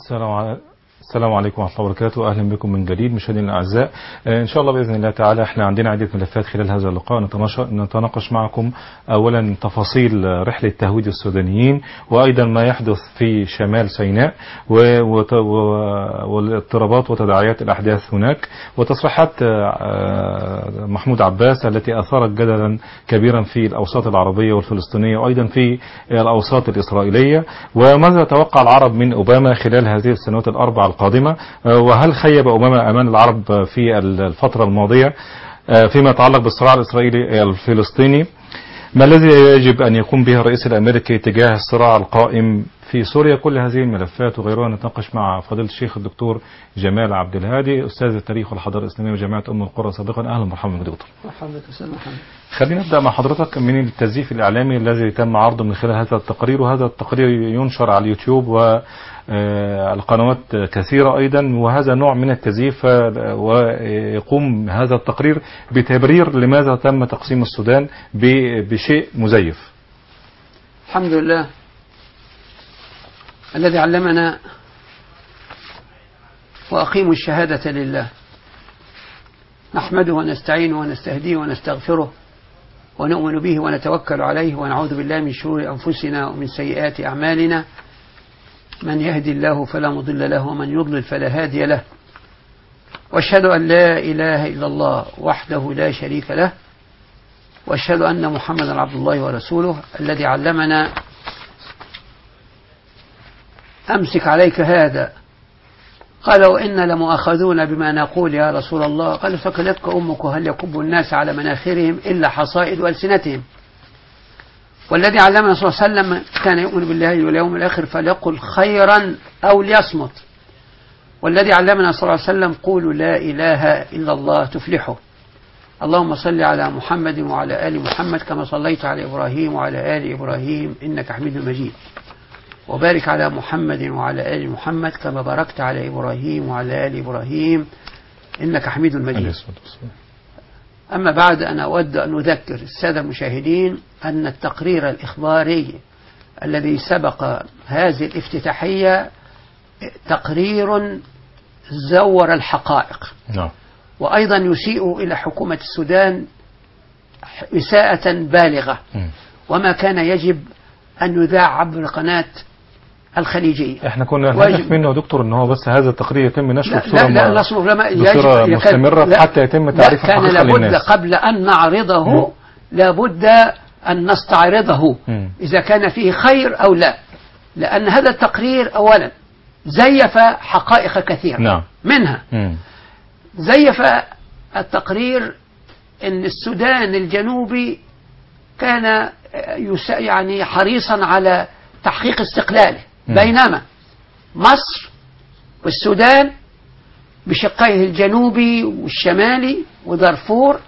السلام عليكم السلام عليكم ورحمة الله وبركاته أهلا بكم من جديد مشاهدينا الأعزاء آه، إن شاء الله بإذن الله تعالى إحنا عندنا عدة ملفات خلال هذا اللقاء نتناش- نتناقش معكم أولا تفاصيل رحلة تهويد السودانيين وأيضا ما يحدث في شمال سيناء و- وت- و- والاضطرابات وتداعيات الأحداث هناك وتصريحات آه، محمود عباس التي أثارت جدلا كبيرا في الأوساط العربية والفلسطينية وأيضا في الأوساط الإسرائيلية وماذا توقع العرب من أوباما خلال هذه السنوات الأربع القادمة آه، وهل خيب أوباما أمان العرب في الفترة الماضية آه، فيما يتعلق بالصراع الإسرائيلي الفلسطيني ما الذي يجب أن يقوم به الرئيس الأمريكي تجاه الصراع القائم في سوريا كل هذه الملفات وغيرها نتناقش مع فضيلة الشيخ الدكتور جمال عبد الهادي أستاذ التاريخ والحضارة الإسلامية وجامعة أم القرى سابقا أهلا ومرحبا بك دكتور مرحبا استاذ محمد خلينا نبدأ مع حضرتك من التزييف الإعلامي الذي تم عرضه من خلال هذا التقرير وهذا التقرير ينشر على اليوتيوب والقنوات كثيرة أيضا وهذا نوع من التزييف آه، ويقوم هذا التقرير بتبرير لماذا تم تقسيم السودان ب- بشيء مزيف الحمد لله الذي علمنا وأقيموا الشهادة لله نحمده ونستعينه ونستهديه ونستغفره ونؤمن به ونتوكل عليه ونعوذ بالله من شرور أنفسنا ومن سيئات أعمالنا من يهدي الله فلا مضل له ومن يضلل فلا هادي له واشهد أن لا إله إلا الله وحده لا شريك له واشهد ان محمدا عبد الله ورسوله الذي علمنا امسك عليك هذا قال وإنا لمؤاخذون بما نقول يا رسول الله قال ثكلتك أمك هل يكب الناس على مناخرهم إلا حصائد ألسنتهم والذي علمنا صلى الله عليه وسلم كان يؤمن بالله واليوم الآخر فليقل خيرا أو ليصمت والذي علمنا صلى الله عليه وسلم قولوا لا إله إلا الله تفلحوا اللهم صل على محمد وعلى آل محمد كما صليت على إبراهيم وعلى آل إبراهيم إنك حميد مجيد وبارك على محمد وعلى آل محمد كما باركت على إبراهيم وعلى آل إبراهيم إنك حميد عليه مجيد الصلاة والسلام. أما بعد أنا أود أن أذكر السادة المشاهدين أن التقرير الإخباري الذي سبق هذه الافتتاحية تقرير زور الحقائق نعم وأيضا يسيء إلى حكومة السودان إساءة بالغة مم. وما كان يجب أن يذاع عبر قناة الخليجية احنا كنا واجب. الهدف منه يا دكتور ان هو بس هذا التقرير يتم نشره لا بصوره لا, لا م- نصب لما بصورة يجب- مستمرة لا حتى يتم لا تعريف كان الحقيقة لابد للناس. قبل أن نعرضه لابد أن نستعرضه مم. إذا كان فيه خير أو لا لأن هذا التقرير أولا زيف حقائق كثيرة نعم منها مم. زيف التقرير ان السودان الجنوبي كان يس- يعني حريصا على تحقيق استقلاله مم. بينما مصر والسودان بشقيه الجنوبي والشمالي ودارفور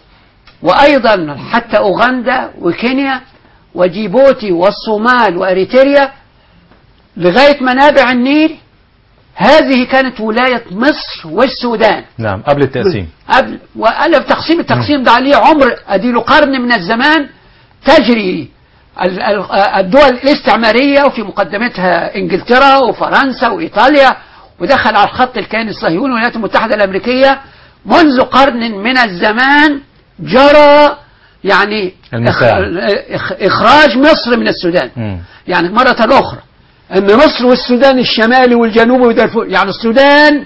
وايضا حتى اوغندا وكينيا وجيبوتي والصومال واريتريا لغايه منابع النيل هذه كانت ولايه مصر والسودان نعم قبل التقسيم قبل وألف تقسيم التقسيم ده عليه عمر أديله قرن من الزمان تجري ال- ال- الدول الاستعمارية وفي مقدمتها إنجلترا وفرنسا وإيطاليا ودخل على الخط الكيان الصهيوني والولايات المتحدة الأمريكية منذ قرن من الزمان جرى يعني المساعد. إخ- إخراج مصر من السودان مم. يعني مرة أخرى أن مصر والسودان الشمالي والجنوبي ودارفور يعني السودان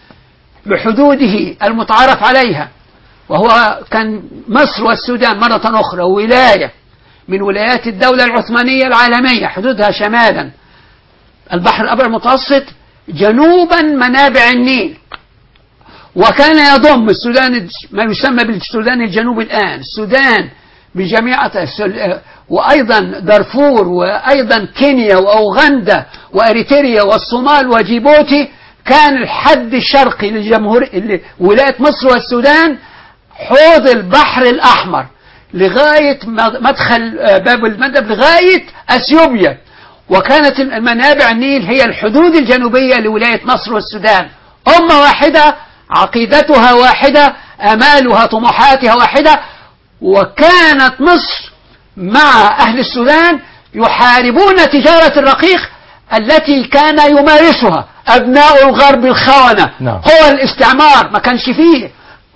بحدوده المتعارف عليها وهو كان مصر والسودان مرة أخرى ولاية من ولايات الدولة العثمانية العالمية حدودها شمالا البحر الأبيض المتوسط جنوبا منابع النيل وكان يضم السودان ما يسمى بالسودان الجنوبي الآن السودان بجميع السل- وأيضا دارفور وأيضا كينيا وأوغندا وأريتريا والصومال وجيبوتي كان الحد الشرقي للجمهور اللي- ولاية مصر والسودان حوض البحر الأحمر لغاية مدخل آه، باب المندب لغاية أثيوبيا وكانت المنابع النيل هي الحدود الجنوبية لولاية مصر والسودان أمة واحدة عقيدتها واحدة أمالها طموحاتها واحدة وكانت مصر مع أهل السودان يحاربون تجارة الرقيق التي كان يمارسها أبناء الغرب الخونة نعم. هو الاستعمار ما كانش فيه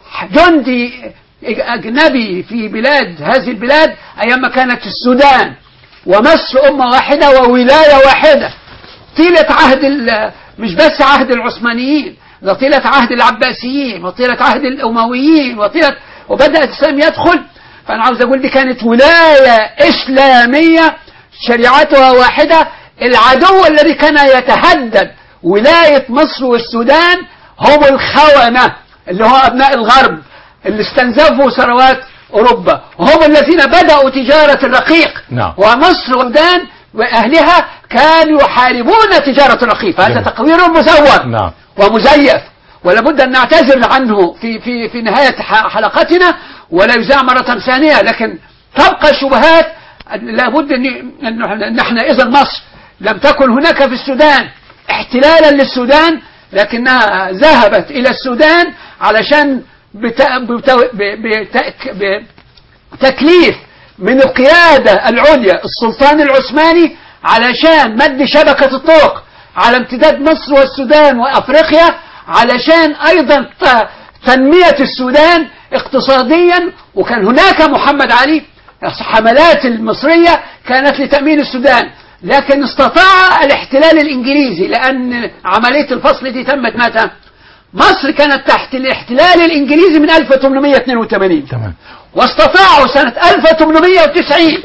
جندي أجنبي في بلاد هذه البلاد أيام ما كانت السودان ومصر أمة واحدة وولاية واحدة طيلة عهد ال- مش بس عهد العثمانيين ده طيلة عهد العباسيين وطيلة عهد الأمويين وطيلة وبدأ الإسلام يدخل فأنا عاوز أقول دي كانت ولاية إسلامية شريعتها واحدة العدو الذي كان يتهدد ولاية مصر والسودان هم الخونة اللي هو أبناء الغرب اللي استنزفوا ثروات أوروبا هم الذين بدأوا تجارة الرقيق نعم. ومصر والسودان وأهلها كانوا يحاربون تجارة الرقيق فهذا جميل. تقوير مزور نعم. ومزيف ولا بد أن نعتذر عنه في في في نهاية ح- حلقتنا ولا يذاع مرة ثانية لكن تبقى الشبهات لابد أن أن نحن إذا مصر لم تكن هناك في السودان احتلالا للسودان لكنها ذهبت إلى السودان علشان بتا بتا بتأك بتكليف من القيادة العليا السلطان العثماني علشان مد شبكة الطرق على امتداد مصر والسودان وأفريقيا علشان أيضا ت- تنمية السودان اقتصاديا وكان هناك محمد علي الحملات المصرية كانت لتأمين السودان لكن استطاع الاحتلال الإنجليزي لأن عملية الفصل دي تمت متى؟ مصر كانت تحت الاحتلال الإنجليزي من 1882 تمام واستطاعوا سنة 1890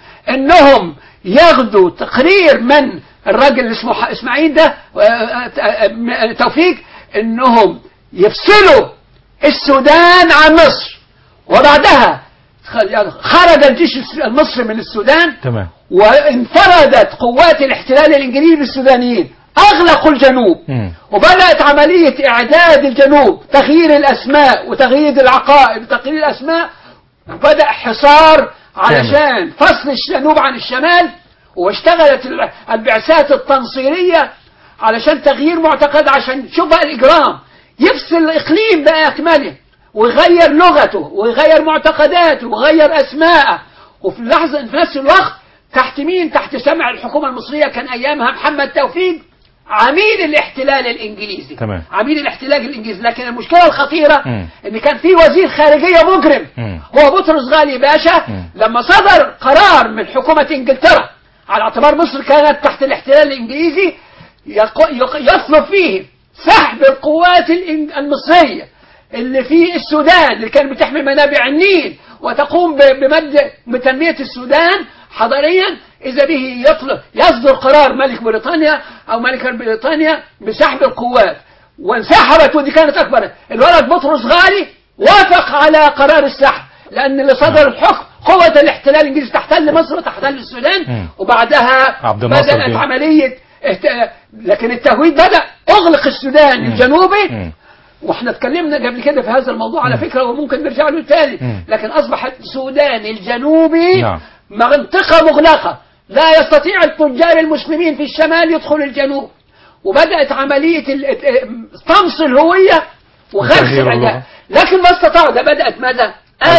انهم ياخدوا تقرير من الراجل اللي اسمه ح- اسماعيل ده آه، آه، آه، توفيق انهم يفصلوا السودان عن مصر وبعدها خ- خرج الجيش الس- المصري من السودان تمام وانفردت قوات الاحتلال الانجليزي بالسودانيين اغلقوا الجنوب مم. وبدات عمليه اعداد الجنوب تغيير الاسماء وتغيير العقائد وتغيير الاسماء بدا حصار علشان فصل الجنوب عن الشمال واشتغلت ال- البعثات التنصيريه علشان تغيير معتقد عشان شوف بقى الاجرام يفصل الاقليم بقى اكمله ويغير لغته ويغير معتقداته ويغير اسماءه وفي لحظه في نفس الوقت تحت مين تحت سمع الحكومه المصريه كان ايامها محمد توفيق عميل الاحتلال الانجليزي تمام. عميل الاحتلال الانجليزي لكن المشكله الخطيره مم. ان كان في وزير خارجيه مجرم مم. هو بطرس غالي باشا مم. لما صدر قرار من حكومه انجلترا على اعتبار مصر كانت تحت الاحتلال الانجليزي يق- يق- يطلب فيه سحب القوات الإن- المصريه اللي في السودان اللي كانت بتحمي منابع النيل وتقوم ب- بمد بتنميه السودان حضاريا اذا به يطلب يصدر قرار ملك بريطانيا او ملكه بريطانيا بسحب القوات وانسحبت ودي كانت اكبر الولد بطرس غالي وافق على قرار السحب لان اللي صدر الحكم قوة الاحتلال الانجليزي تحتل مصر وتحتل السودان مم. وبعدها عبد الناصر بدأت جه. عملية اهت- لكن التهويد بدأ اغلق السودان الجنوبي مم. واحنا اتكلمنا قبل كده في هذا الموضوع على فكرة وممكن نرجع له تاني مم. لكن اصبح السودان الجنوبي نعم. منطقة مغلقة لا يستطيع التجار المسلمين في الشمال يدخلوا الجنوب وبدأت عملية ال- ات- طمس الهوية وغرس وتغيير العداء اللغة. لكن ما استطاعوا ده بدأت متى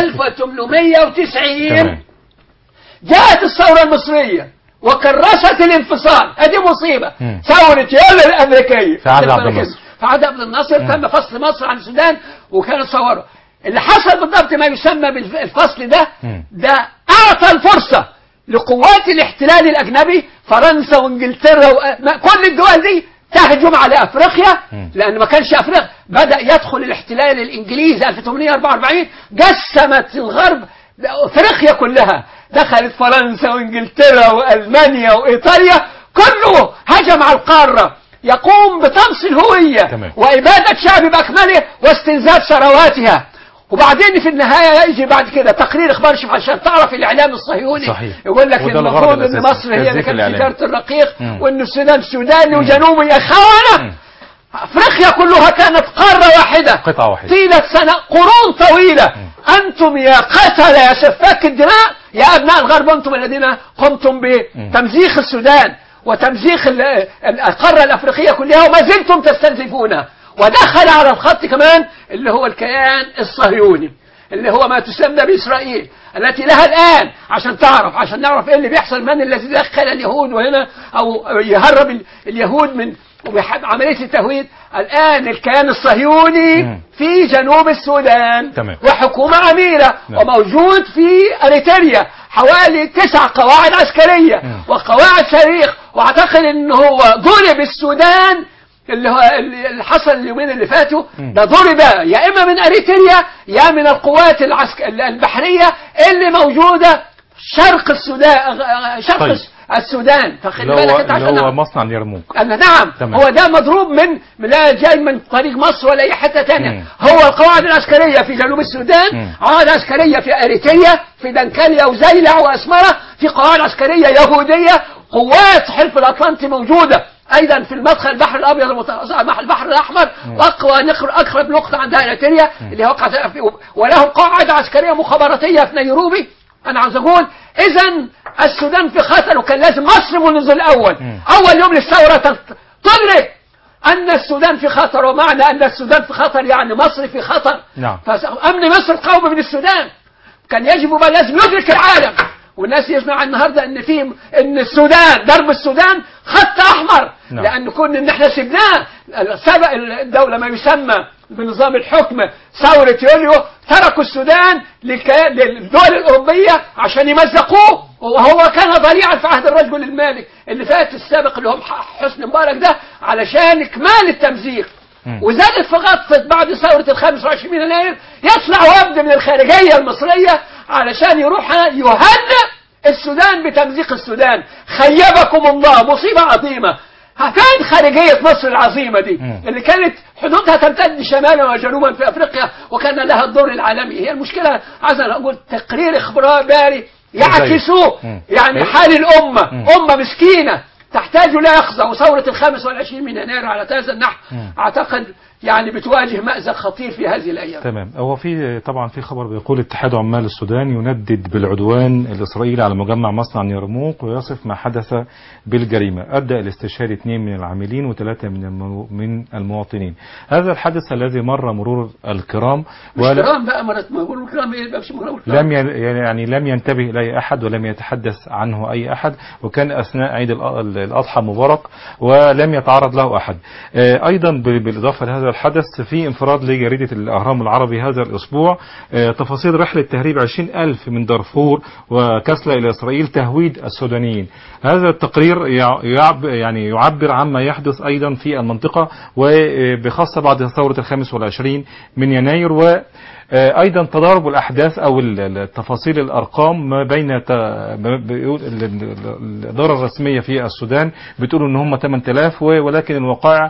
1890 تمام جاءت الثورة المصرية وكرست الانفصال هذه مصيبة مم. ثورة يوم الأمريكية في عهد عبد الناصر. في عهد عبد الناصر تم فصل مصر عن السودان وكانت ثورة اللي حصل بالضبط ما يسمى بالفصل ده مم. ده أعطى الفرصة لقوات الاحتلال الأجنبي فرنسا وإنجلترا وما- كل الدول دي تهجم على أفريقيا مم. لأن ما كانش أفريقيا بدأ يدخل الاحتلال الإنجليزي 1844 جسمت الغرب أفريقيا كلها دخلت فرنسا وإنجلترا وألمانيا وإيطاليا كله هجم على القارة يقوم بطمس الهوية تمام. وإبادة شعب بأكمله واستنزاف ثرواتها وبعدين في النهاية يجي بعد كده تقرير إخبار شوف عشان تعرف الإعلام الصهيوني صحيح. يقول لك وده المفروض الغرض إن الأساسي، مصر هي اللي تزييف كانت الإعلام. تجارة الرقيق مم. وإن السودان سوداني وجنوبي يا خونة مم. أفريقيا كلها كانت قارة واحدة قطعة واحدة. طيلة سنة قرون طويلة أنتم يا قتلة يا سفاك الدماء يا أبناء الغرب أنتم الذين قمتم بتمزيق السودان وتمزيق ال- ال- القارة الأفريقية كلها وما زلتم تستنزفونها ودخل على الخط كمان اللي هو الكيان الصهيوني اللي هو ما تسمى بإسرائيل التي لها الآن عشان تعرف عشان نعرف إيه اللي بيحصل من الذي دخل اليهود وهنا أو يهرب ال- اليهود من وعملية التهويد الآن الكيان الصهيوني مم. في جنوب السودان تمام. وحكومة أميرة نعم. وموجود في أريتريا حوالي تسع قواعد عسكرية مم. وقواعد صاروخ واعتقد ان هو ضرب السودان اللي هو اللي حصل اليومين اللي فاتوا مم. ده ضرب يا اما من اريتريا يا من القوات العسك... البحريه اللي موجوده شرق السودان شرق طيب. السودان فخلي اللي بالك هو انت اللي عشان هو مصنع اليرموك أنا نعم تمام. هو ده مضروب من لا جاي من طريق مصر ولا أي حتة تانية مم. هو القواعد العسكرية في جنوب السودان مم. قواعد عسكرية في أريتريا في دنكاليا وزيلع وأسمرة في قواعد عسكرية يهودية قوات حلف الأطلنطي موجودة أيضا في المدخل البحر الأبيض المتوسط البحر الأحمر وأقوى نقر أقرب نقطة عند أريتريا اللي وقعت في ولهم قواعد عسكرية مخابراتية في نيروبي أنا عاوز أقول إذا السودان في خطر وكان لازم مصر منذ الأول مم. أول يوم للثورة تت- تدرك أن السودان في خطر ومعنى أن السودان في خطر يعني مصر في خطر نعم. فأمن مصر قومي من السودان كان يجب بقى لازم يدرك العالم والناس يسمع النهارده ان في ان السودان ضرب السودان خط احمر نعم. لان كنا ان احنا سبناه سبق الدوله ما يسمى بنظام الحكم ثوره يوليو تركوا السودان للك- للدول الاوروبيه عشان يمزقوه وهو كان ضريعا في عهد الرجل المالك اللي فات السابق اللي هو حسني مبارك ده علشان اكمال التمزيق مم. وزادت في غطفة بعد ثورة ال 25 يناير يطلع وفد من الخارجية المصرية علشان يروح يهنئ السودان بتمزيق السودان خيبكم الله مصيبة عظيمة فين خارجية مصر العظيمة دي مم. اللي كانت حدودها تمتد شمالا وجنوبا في أفريقيا وكان لها الدور العالمي هي المشكلة عايز أنا أقول تقرير إخباري يعكسوه مم. يعني إيه؟ حال الأمة مم. أمة مسكينة تحتاج لا يخزى وثورة الخامس والعشرين من يناير على هذا النحو مم. أعتقد يعني بتواجه مأزق خطير في هذه الأيام تمام هو في طبعا في خبر بيقول اتحاد عمال السودان يندد بالعدوان الاسرائيلي على مجمع مصنع يرموك ويصف ما حدث بالجريمه ادى الى استشهاد اثنين من العاملين وثلاثه من المو- من المواطنين هذا الحدث الذي مر مرور الكرام مش ولا كرام بقى مرات ما يقولوا كرام ايه بقى مش كرام كرام. لم ي- يعني لم ينتبه اليه احد ولم يتحدث عنه اي احد وكان اثناء عيد الأ- الاضحى مبارك ولم يتعرض له احد آه، ايضا ب- بالاضافه لهذا الحدث في انفراد لجريده الاهرام العربي هذا الاسبوع آه، تفاصيل رحله تهريب 20 الف من دارفور وكسلة الى اسرائيل تهويد السودانيين هذا التقرير يع- يعب يعني يعبر عما يحدث ايضا في المنطقه وبخاصه بعد ثوره الخامس والعشرين من يناير و آه، ايضا تضارب الاحداث او ال- ال- التفاصيل الارقام ما بين ت- ما بيقول ال- ال- ال- الاداره الرسميه في السودان بتقول ان هم 8000 و- ولكن الوقائع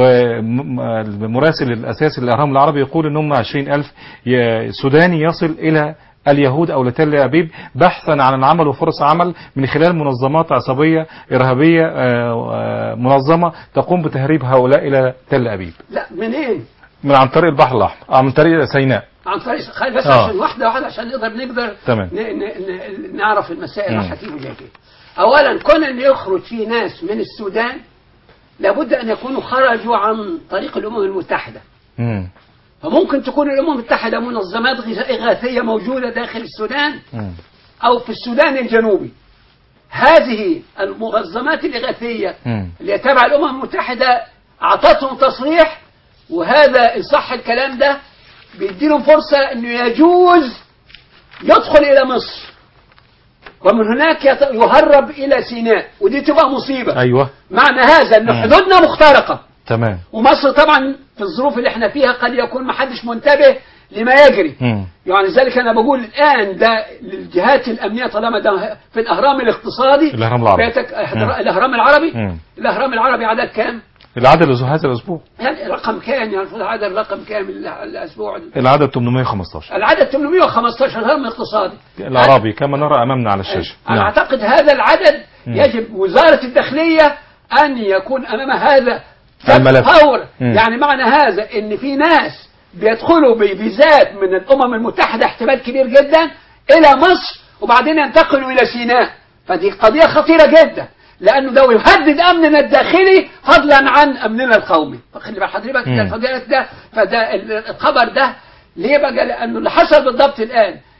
والمراسل الاساسي للاهرام العربي يقول ان هم 20000 ي- سوداني يصل الى اليهود او لتل ابيب بحثا عن العمل وفرص عمل من خلال منظمات عصبيه ارهابيه آه، آه، منظمه تقوم بتهريب هؤلاء الى تل ابيب لا منين من عن طريق البحر الاحمر آه، من طريق سيناء عن طريق خلي بس آه. عشان واحدة واحدة عشان نقدر نقدر تمام. ن- ن- ن- نعرف المسائل مم. راح تيجي وجايه كده. أولا كون أن يخرج في ناس من السودان لابد أن يكونوا خرجوا عن طريق الأمم المتحدة مم. فممكن تكون الأمم المتحدة منظمات غذا- إغاثية موجودة داخل السودان مم. أو في السودان الجنوبي هذه المنظمات الإغاثية مم. اللي تبع الأمم المتحدة أعطتهم تصريح وهذا إن صح الكلام ده بيديلهم فرصة أنه يجوز يدخل إلى مصر ومن هناك يت- يهرب إلى سيناء ودي تبقى مصيبة ايوه معنى هذا أن مم. حدودنا مخترقة تمام ومصر طبعا في الظروف اللي احنا فيها قد يكون ما حدش منتبه لما يجري مم. يعني ذلك انا بقول الان ده للجهات الامنيه طالما ده في الاهرام الاقتصادي الأهرام العربي. بيتك مم. الاهرام العربي مم. الاهرام العربي عدد كام؟ العدد لز- هذا الاسبوع يعني رقم كام يعني المفروض عدد رقم كام ال- الاسبوع العدد 815 العدد 815 هرم اقتصادي العربي كما نرى امامنا على الشاشه انا نعم. اعتقد هذا العدد مم. يجب وزاره الداخليه ان يكون امام هذا الملف. فور مم. يعني معنى هذا ان في ناس بيدخلوا بفيزات من الامم المتحده احتمال كبير جدا الى مصر وبعدين ينتقلوا الى سيناء فدي قضيه خطيره جدا لانه ده يهدد امننا الداخلي فضلا عن امننا القومي فخلي بال حضرتك ده مم. الفضيلة ده فده ال- الخبر ده ليه بقى لانه اللي حصل بالضبط الان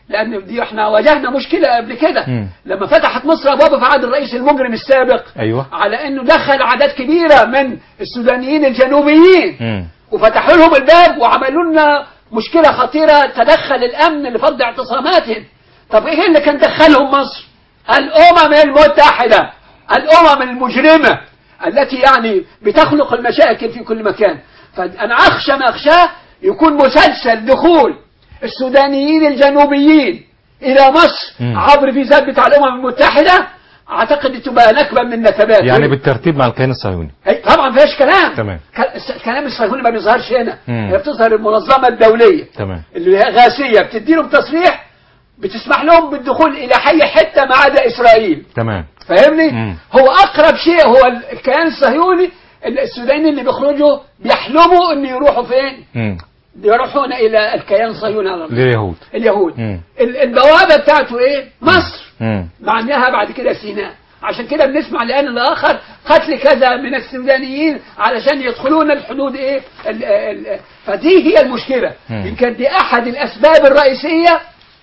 لان دي احنا واجهنا مشكله قبل كده مم. لما فتحت مصر ابوابها في عهد الرئيس المجرم السابق ايوه على انه دخل اعداد كبيره من السودانيين الجنوبيين مم. وفتحوا لهم الباب وعملوا لنا مشكله خطيره تدخل الامن لفض اعتصاماتهم طب ايه اللي كان دخلهم مصر الامم المتحده الامم المجرمه التي يعني بتخلق المشاكل في كل مكان فانا اخشى ما اخشاه يكون مسلسل دخول السودانيين الجنوبيين الى مصر مم. عبر فيزات بتاع الامم المتحده اعتقد تبقى نكبه من النكبات يعني بالترتيب مع الكيان الصهيوني أي طبعا ما فيهاش كلام تمام. ك- الس- الكلام الصهيوني ما بيظهرش هنا مم. هي بتظهر المنظمه الدوليه تمام اللي هي غاسيه بتدي لهم تصريح بتسمح لهم بالدخول الى اي حته ما عدا اسرائيل تمام فاهمني مم. هو اقرب شيء هو ال- الكيان الصهيوني ال- السودانيين اللي بيخرجوا بيحلموا ان يروحوا فين مم. يروحون الى الكيان الصهيوني على الأرض. لليهود اليهود مم. ال- البوابه بتاعته ايه مصر مم. معناها بعد كده سيناء عشان كده بنسمع الآن الآخر قتل كذا من السودانيين علشان يدخلون الحدود إيه ال ال فدي هي المشكلة مم. يمكن دي أحد الأسباب الرئيسية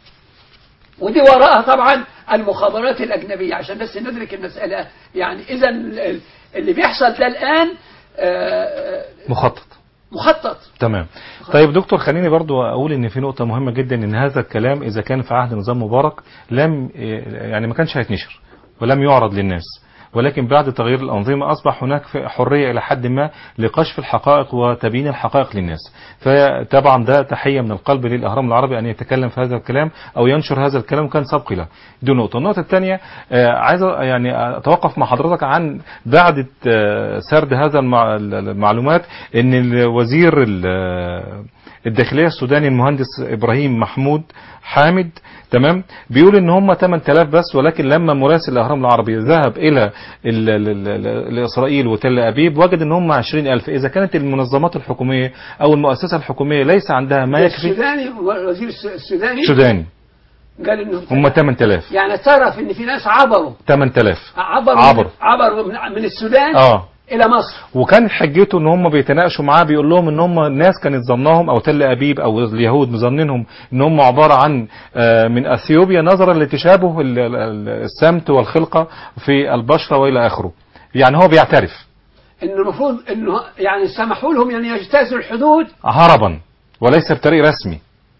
ودي وراءها طبعا المخابرات الأجنبية عشان بس ندرك المسألة يعني إذا ال- اللي بيحصل ده الآن آه، آه، مخطط مخطط تمام طيب دكتور خليني برضو اقول ان في نقطة مهمة جدا ان هذا الكلام اذا كان في عهد نظام مبارك لم يعني ما كانش هيتنشر ولم يعرض للناس ولكن بعد تغيير الأنظمة أصبح هناك في- حرية إلى حد ما لكشف الحقائق وتبيين الحقائق للناس فطبعا ده تحية من القلب للأهرام العربي أن يتكلم في هذا الكلام أو ينشر هذا الكلام كان سبق له دي نقطة النقطة الثانية آه، عايز أ- يعني أتوقف مع حضرتك عن بعد آه، سرد هذا المع- المعلومات أن الوزير ال- الداخلية السوداني المهندس إبراهيم محمود حامد تمام بيقول ان هم 8000 بس ولكن لما مراسل الاهرام العربي ذهب الى ال ال ال ال اسرائيل وتل ابيب وجد ان هم 20000 اذا كانت المنظمات الحكوميه او المؤسسه الحكوميه ليس عندها ما يكفي السوداني وزير الس- السوداني سوداني قال انه هم 8000 يعني اعترف ان في ناس عبروا 8000 عبروا عبروا. عبروا من, من السودان اه الى مصر وكان حجته ان هم بيتناقشوا معاه بيقول لهم ان هم الناس كانت ظنهم او تل ابيب او اليهود مظنينهم ان هم عباره عن آه، من اثيوبيا نظرا لتشابه ال- ال- ال- السمت والخلقه في البشره والى اخره يعني هو بيعترف ان المفروض انه يعني سمحوا لهم ان يجتازوا الحدود هربا وليس بطريق رسمي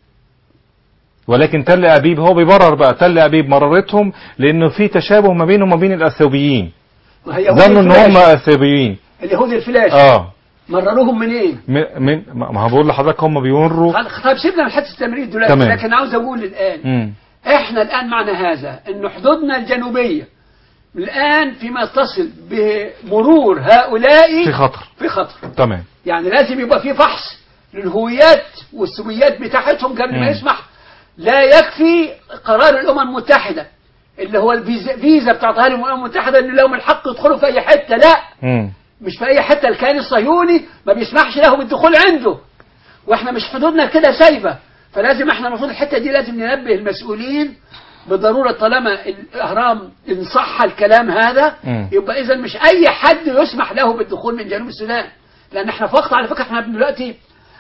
ولكن تل ابيب هو بيبرر بقى تل ابيب مررتهم لانه في تشابه ما بينهم وما بين الاثيوبيين ما هي يهود ظنوا ان الفلاش. هم اثيوبيين اليهود الفلاش اه مرروهم منين؟ من من ما هو بقول لحضرتك هم بيمروا خل- طيب سيبنا من حته التمرير دلوقتي تمام. لكن عاوز اقول الان مم. احنا الان معنى هذا ان حدودنا الجنوبيه الان فيما يتصل بمرور هؤلاء في خطر في خطر تمام يعني لازم يبقى في فحص للهويات والسويات بتاعتهم قبل مم. ما يسمح لا يكفي قرار الامم المتحده اللي هو الفيزا فيزا بتاعتها لهم الامم المتحده ان لهم الحق يدخلوا في اي حته لا مم. مش في اي حته الكيان الصهيوني ما بيسمحش له بالدخول عنده واحنا مش حدودنا كده سايبه فلازم احنا المفروض الحته دي لازم ننبه المسؤولين بضروره طالما الاهرام ان صح الكلام هذا مم. يبقى اذا مش اي حد يسمح له بالدخول من جنوب السودان لان احنا في وقت على فكره احنا دلوقتي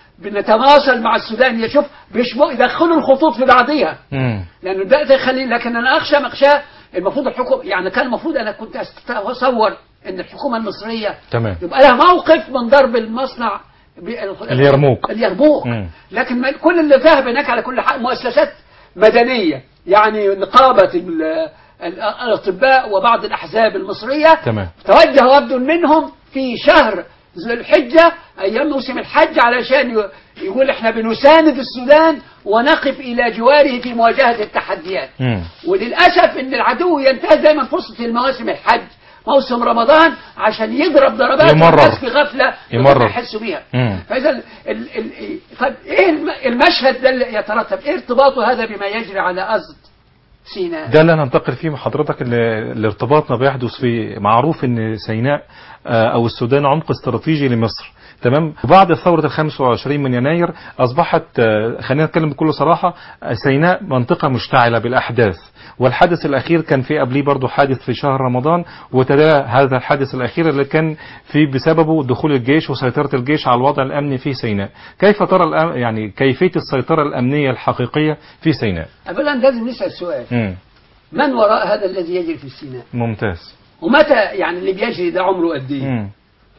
بنتواصل مع السودان يشوف بيشبه يدخلوا الخطوط في بعضها مم. لانه ده ده يخلي لكن انا اخشى مخشاه المفروض الحكومه يعني كان المفروض انا كنت اتصور ان الحكومه المصريه تمام يبقى لها موقف من ضرب المصنع ب- اليرموك. اليرموك مم. لكن ما- كل اللي ذهب هناك على كل حال مؤسسات مدنيه يعني نقابه ال- ال- الاطباء وبعض الاحزاب المصريه تمام توجه وفد منهم في شهر ذو الحجة أيام موسم الحج علشان ي- يقول احنا بنساند السودان ونقف إلى جواره في مواجهة التحديات مم. وللأسف إن العدو ينتهز دايما فرصة المواسم الحج موسم رمضان عشان يضرب ضربات يمرر. الناس في غفلة يمرر. بدون ما يحسوا بيها مم. فإذا ال ال ال طب إيه الم- المشهد ده اللي يترتب إيه ارتباطه هذا بما يجري على أزد سيناء ده اللي هننتقل فيه مع حضرتك ال- الارتباط ما بيحدث في معروف ان سيناء آه، او السودان عمق استراتيجي لمصر تمام وبعد ثورة ال 25 من يناير أصبحت آه، خلينا نتكلم بكل صراحة آه، سيناء منطقة مشتعلة بالأحداث والحادث الأخير كان في قبليه برضه حادث في شهر رمضان وتلا هذا الحادث الأخير اللي كان في بسببه دخول الجيش وسيطرة الجيش على الوضع الأمني في سيناء كيف ترى الأم... يعني كيفية السيطرة الأمنية الحقيقية في سيناء أولا لازم نسأل سؤال مم. من وراء هذا الذي يجري في سيناء ممتاز ومتى يعني اللي بيجري ده عمره قد ايه مم.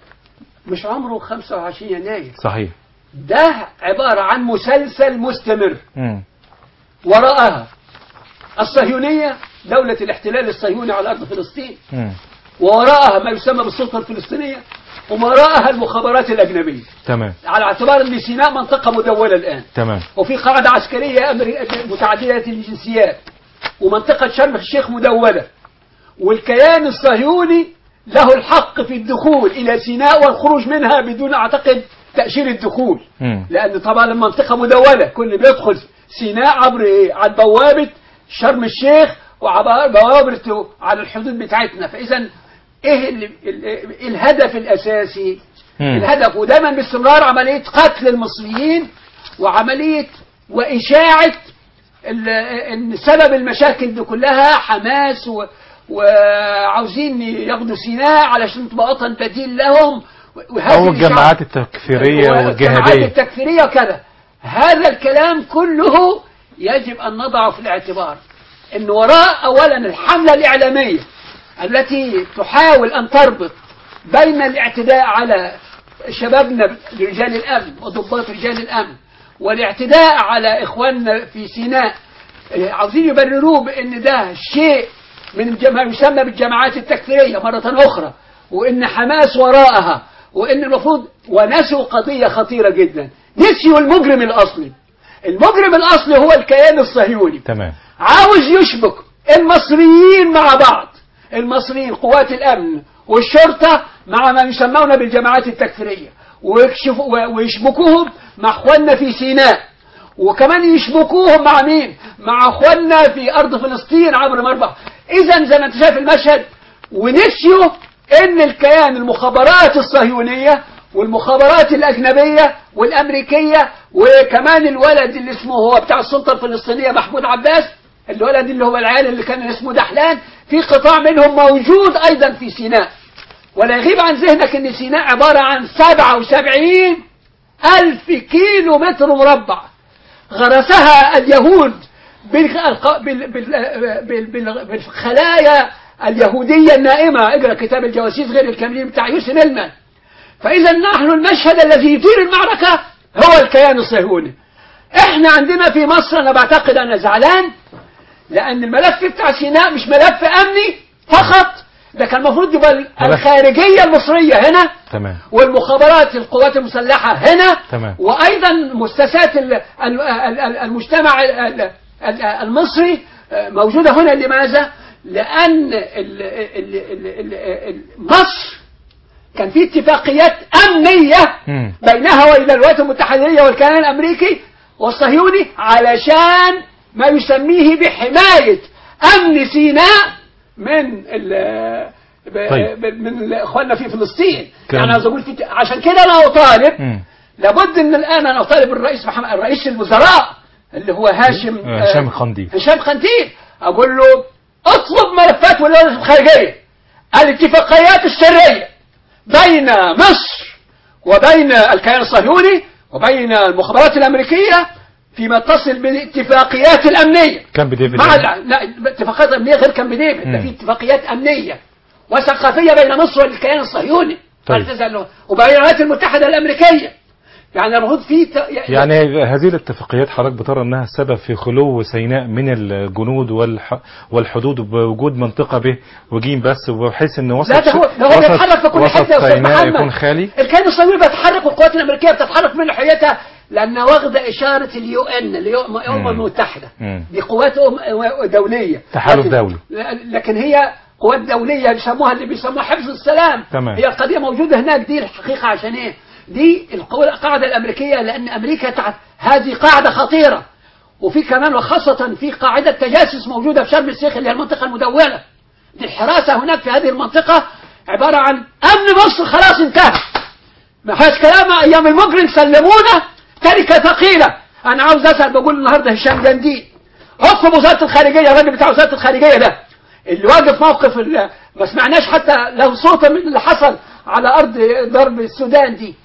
مش عمره 25 يناير صحيح ده عبارة عن مسلسل مستمر مم. وراءها الصهيونية دولة الاحتلال الصهيوني على أرض فلسطين مم. ووراءها ما يسمى بالسلطة الفلسطينية ووراءها المخابرات الأجنبية تمام على اعتبار أن سيناء منطقة مدولة الآن تمام وفي قاعدة عسكرية أمري- متعددة الجنسيات ومنطقة شرم الشيخ مدولة والكيان الصهيوني له الحق في الدخول إلى سيناء والخروج منها بدون أعتقد تأشير الدخول مم. لأن طبعا المنطقة مدولة كل بيدخل سيناء عبر إيه؟ عن بوابة شرم الشيخ وعبر بوابة على الحدود بتاعتنا فإذا إيه ال- ال- الهدف الأساسي مم. الهدف ودايما باستمرار عملية قتل المصريين وعملية وإشاعة ال- ان سبب المشاكل دي كلها حماس و وعاوزين ياخدوا سيناء علشان تبقى وطن بديل لهم وهذه أو الإشاعة- الجماعات التكفيرية والجماعات والجهادية التكفيرية وكذا هذا الكلام كله يجب أن نضعه في الاعتبار أن وراء أولا الحملة الإعلامية التي تحاول أن تربط بين الاعتداء على شبابنا رجال الأمن وضباط رجال الأمن والاعتداء على إخواننا في سيناء آه، عاوزين يبرروه بأن ده شيء من الج- ما يسمى بالجماعات التكفيرية مرة أخرى وإن حماس وراءها وإن المفروض ونسوا قضية خطيرة جدا نسيوا المجرم الأصلي المجرم الأصلي هو الكيان الصهيوني تمام عاوز يشبك المصريين مع بعض المصريين قوات الأمن والشرطة مع ما يسمون بالجماعات التكفيرية ويكشفوا- و- ويشبكوهم مع اخواننا في سيناء وكمان يشبكوهم مع مين مع اخواننا في ارض فلسطين عبر مربع اذا زي ما انت شايف المشهد ونسيوا ان الكيان المخابرات الصهيونية والمخابرات الأجنبية والأمريكية وكمان الولد اللي اسمه هو بتاع السلطة الفلسطينية محمود عباس الولد اللي هو العيال اللي كان اسمه دحلان في قطاع منهم موجود أيضا في سيناء ولا يغيب عن ذهنك أن سيناء عبارة عن 77 ألف كيلو متر مربع غرسها اليهود بالخ- بال- بال- بال- بال- بالخلايا اليهودية النائمة اقرأ كتاب الجواسيس غير الكاملين بتاع يوسف ميلمان فإذا نحن المشهد الذي يدير المعركة هو الكيان الصهيوني احنا عندنا في مصر انا بعتقد انا زعلان لان الملف بتاع سيناء مش ملف امني فقط ده كان المفروض يبقى ال- ملف. الخارجية المصرية هنا تمام والمخابرات القوات المسلحة هنا تمام. وأيضا مؤسسات ال- ال- ال- ال- المجتمع ال- ال- المصري آه، موجودة هنا لماذا؟ لأن ال- ال- ال- ال- ال- مصر كان في اتفاقيات أمنية مم. بينها وبين الولايات المتحدة والكيان الأمريكي والصهيوني علشان ما يسميه بحماية أمن سيناء من ال ب- طيب. ب- من اخواننا في فلسطين كلام- يعني عاوز اقول في عشان كده انا اطالب مم. لابد ان الان انا اطالب الرئيس محمد الرئيس الوزراء اللي هو هاشم آه، هشام قنديل. هشام قنديل اقول له اطلب ملفات ولاية الخارجية الاتفاقيات السرية بين مصر وبين الكيان الصهيوني وبين المخابرات الامريكية فيما يتصل بالاتفاقيات الامنيه كان ديفيد مع ال- لا اتفاقيات امنيه غير كامب ديفيد ده مم. في اتفاقيات امنيه وثقافيه بين مصر والكيان الصهيوني طيب. فلا تزال- وبين الولايات المتحده الامريكيه يعني المفروض في ت... يعني هذه الاتفاقيات حضرتك بترى انها السبب في خلو سيناء من الجنود والح والحدود بوجود منطقه ب وجيم بس وبحيث ان وسط لا ده هو ده هو وسط- بيتحرك في كل وسط حته يا استاذ سيناء محمد يكون خالي الكيان الصهيوني بيتحرك والقوات الامريكيه بتتحرك من ناحيتها لانها واخده اشاره اليو ان الامم مم. المتحده مم. دي قوات أم- دوليه تحالف لكن- دولي. لكن هي قوات دوليه بيسموها اللي بيسموها حفظ السلام تمام. هي القضيه موجوده هناك دي الحقيقه عشان ايه دي القوة- القاعده الامريكيه لان امريكا تع... هذه قاعده خطيره وفي كمان وخاصه في قاعده تجاسس موجوده في شرم الشيخ اللي هي المنطقه المدوله دي الحراسه هناك في هذه المنطقه عباره عن امن مصر خلاص انتهى ما فيهاش كلام ايام المجرم سلمونا تركه ثقيله انا عاوز اسال بقول النهارده هشام جندي اطلب وزاره الخارجيه الراجل بتاع وزاره الخارجيه ده اللي واقف موقف ال- ما سمعناش حتى له صوت من اللي حصل على ارض ضرب السودان دي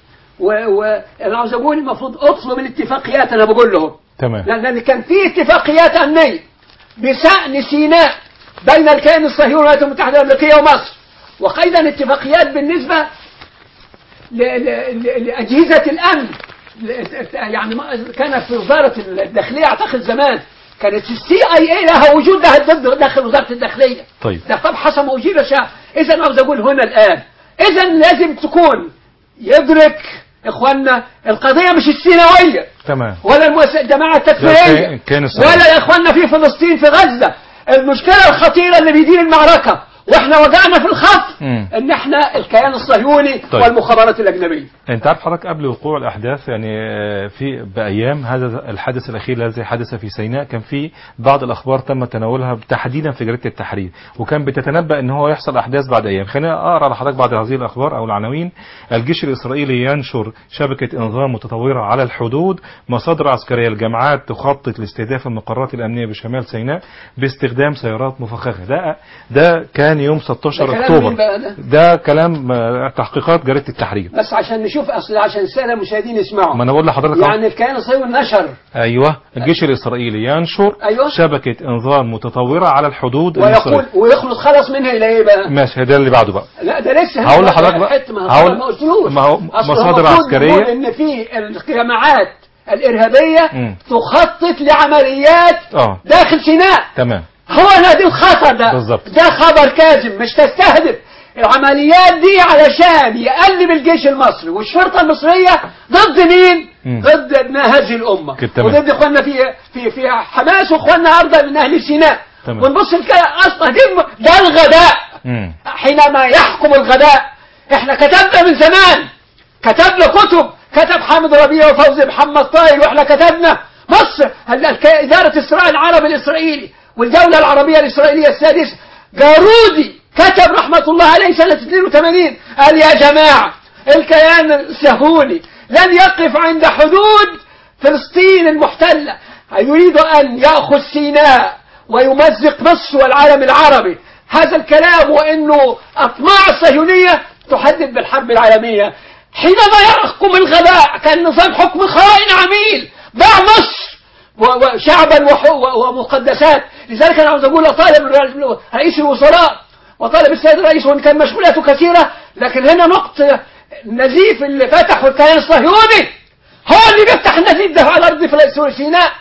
وانا عاوز اقول المفروض اطلب الاتفاقيات انا بقول لهم تمام لان لأن كان في اتفاقيات امنيه بشان سيناء بين الكيان الصهيوني والولايات المتحده الامريكيه ومصر وايضا اتفاقيات بالنسبه ل- ل- ل- لاجهزه الامن ل- يعني ما- كان في وزاره الداخليه اعتقد زمان كانت السي اي اي لها وجود لها ضد داخل وزاره الداخليه طيب ده طب حسب موجود شاء اذا عاوز اقول هنا الان اذا لازم تكون يدرك اخواننا القضيه مش السيناويه تمام ولا المؤس- الجماعة التكفيرية كان- كان الصحيح. ولا يا اخواننا في فلسطين في غزة المشكلة الخطيرة اللي بيدير المعركة واحنا وقعنا في الخط مم. ان احنا الكيان الصهيوني طيب. والمخابرات الاجنبية انت عارف حضرتك قبل وقوع الاحداث يعني آه، في بايام هذا الحادث الاخير الذي حدث في سيناء كان في بعض الاخبار تم تناولها تحديدا في جريده التحرير وكان بتتنبا ان هو يحصل احداث بعد ايام خلينا اقرا لحضرتك بعض هذه الاخبار او العناوين الجيش الاسرائيلي ينشر شبكه انظار متطوره على الحدود مصادر عسكريه الجامعات تخطط لاستهداف المقرات الامنيه بشمال سيناء باستخدام سيارات مفخخه ده ده كان يوم 16 ده كلام اكتوبر مين بقى ده؟ ده كلام آه، تحقيقات جريده التحرير بس عشان نشوف اصل عشان السادة المشاهدين يسمعوا ما انا بقول لحضرتك أهو. يعني الكيان الصهيوني نشر ايوه الجيش الاسرائيلي ينشر أيوة. شبكه انظار متطوره على الحدود ويقول المصريه ويخلص خلص منها الى ايه بقى؟ ماشي ده اللي بعده بقى لا ده لسه هقول لحضرتك بقى. حته ما هقول- هقول ما قلتلوش ما هو أصل مصادر المفروض عسكرية. نقول ان في الجماعات الارهابيه مم. تخطط لعمليات اه داخل سيناء تمام هو نادي الخطر ده بالظبط. ده خبر كاذب مش تستهدف العمليات دي علشان يقلب الجيش المصري والشرطه المصريه ضد مين؟ مم. ضد ابناء هذه الامه كده تمام. وضد اخواننا في في في حماس واخواننا ارضا من اهل سيناء تمام. ونبص الكلام اصلا دي الم- ده الغداء امم حينما يحكم الغداء احنا كتبنا من زمان كتبنا كتب كتب حامد ربيع وفوزي محمد طاهر واحنا كتبنا مصر هل- الك- إدارة الصراع العربي الإسرائيلي والدولة العربية الإسرائيلية السادسة جارودي كتب رحمة الله عليه سنة 82 قال يا جماعة الكيان الصهيوني لن يقف عند حدود فلسطين المحتلة يريد أن يأخذ سيناء ويمزق مصر والعالم العربي هذا الكلام وأنه أطماع الصهيونية تحدد بالحرب العالمية حينما يحكم الغباء كان نظام حكم خائن عميل باع مصر و- وشعبا وح- و- ومقدسات لذلك أنا عاوز أقول أطالب الر- رئيس الوزراء وطالب السيد الرئيس وإن كان مسؤولياته كثيرة لكن هنا نقطة النزيف اللي فتحه الكيان الصهيوني هو اللي بيفتح النزيف ده على أرض فلسطين سيناء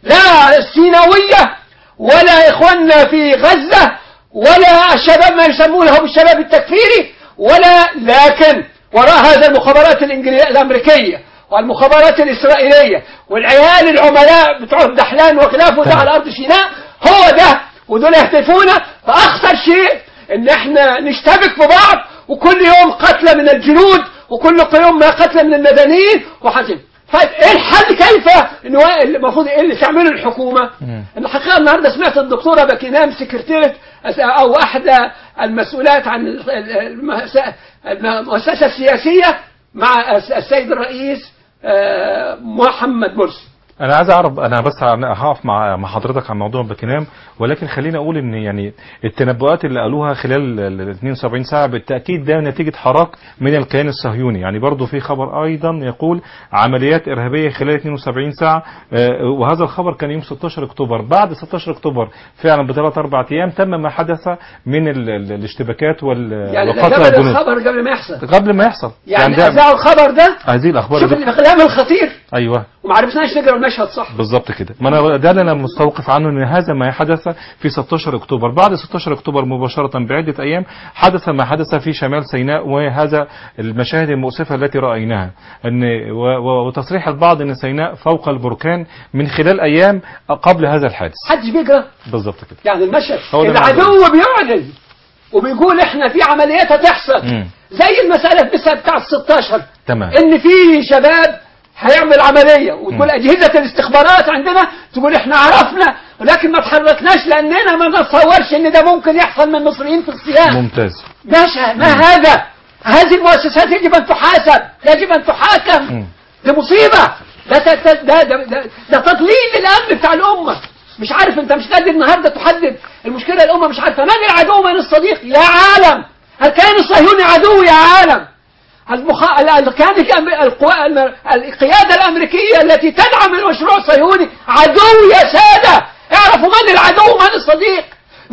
لا السيناوية ولا إخواننا في غزة ولا الشباب ما يسمونه بالشباب التكفيري ولا لكن وراء هذا المخابرات الإنجليزية الأمريكية والمخابرات الإسرائيلية والعيال العملاء بتوع الدحلان وخلافه ده تمام. على أرض سيناء هو ده ودول يهدفون فأخطر شيء إن إحنا نشتبك في بعض وكل يوم قتلى من الجنود وكل يوم ما قتلى من المدنيين وحزم طيب ايه الحل كيف إن هو المفروض ايه اللي تعمله الحكومه؟ مم. الحقيقه النهارده سمعت الدكتوره باكينام سكرتيرة او احدى المسؤولات عن المؤس- المؤسسه السياسيه مع السيد الرئيس آه، محمد مرسي انا عايز اعرف انا بس هقف مع مع حضرتك عن موضوع باكينام ولكن خليني اقول ان يعني التنبؤات اللي قالوها خلال ال 72 ساعه بالتاكيد ده نتيجه حراك من الكيان الصهيوني يعني برضو في خبر ايضا يقول عمليات ارهابيه خلال 72 ساعه آه، وهذا الخبر كان يوم 16 اكتوبر بعد 16 اكتوبر فعلا بثلاث اربع ايام تم ما حدث من ال- ال- الاشتباكات وال يعني ده وقتل قبل الجنود الخبر قبل ما يحصل قبل ما يحصل يعني ده- اذاعوا الخبر ده هذه الاخبار شوف دي- الاقلام الخطير ايوه وما عرفناش نقرا المشهد صح بالظبط كده ما انا ده اللي انا مستوقف عنه ان هذا ما حدث في 16 اكتوبر بعد 16 اكتوبر مباشره بعده ايام حدث ما حدث في شمال سيناء وهذا المشاهد المؤسفه التي رايناها ان و- و- وتصريح البعض ان سيناء فوق البركان من خلال ايام قبل هذا الحادث حدش بيقرا بالظبط كده يعني المشهد هو ده العدو بيعلن وبيقول احنا في عمليات هتحصل مم. زي المسألة بس بتاع ال 16 تمام ان في شباب هيعمل عملية وتقول اجهزة الاستخبارات عندنا تقول احنا عرفنا ولكن ما تحركناش لاننا ما نتصورش ان ده ممكن يحصل من المصريين في الصيام ممتاز ماشي ما هذا هذه المؤسسات يجب ان تحاسب يجب ان تحاكم مم. دي مصيبة ده ده ده ده, ده, ده تضليل للامن بتاع الامة مش عارف انت مش قادر النهارده تحدد المشكله الامه مش عارفه من العدو من الصديق يا عالم الكيان الصهيوني عدو يا عالم المخ... ال- الكيان الأم- القوا... الم- القياده الامريكيه التي تدعم المشروع الصهيوني عدو يا ساده اعرفوا من العدو ومن الصديق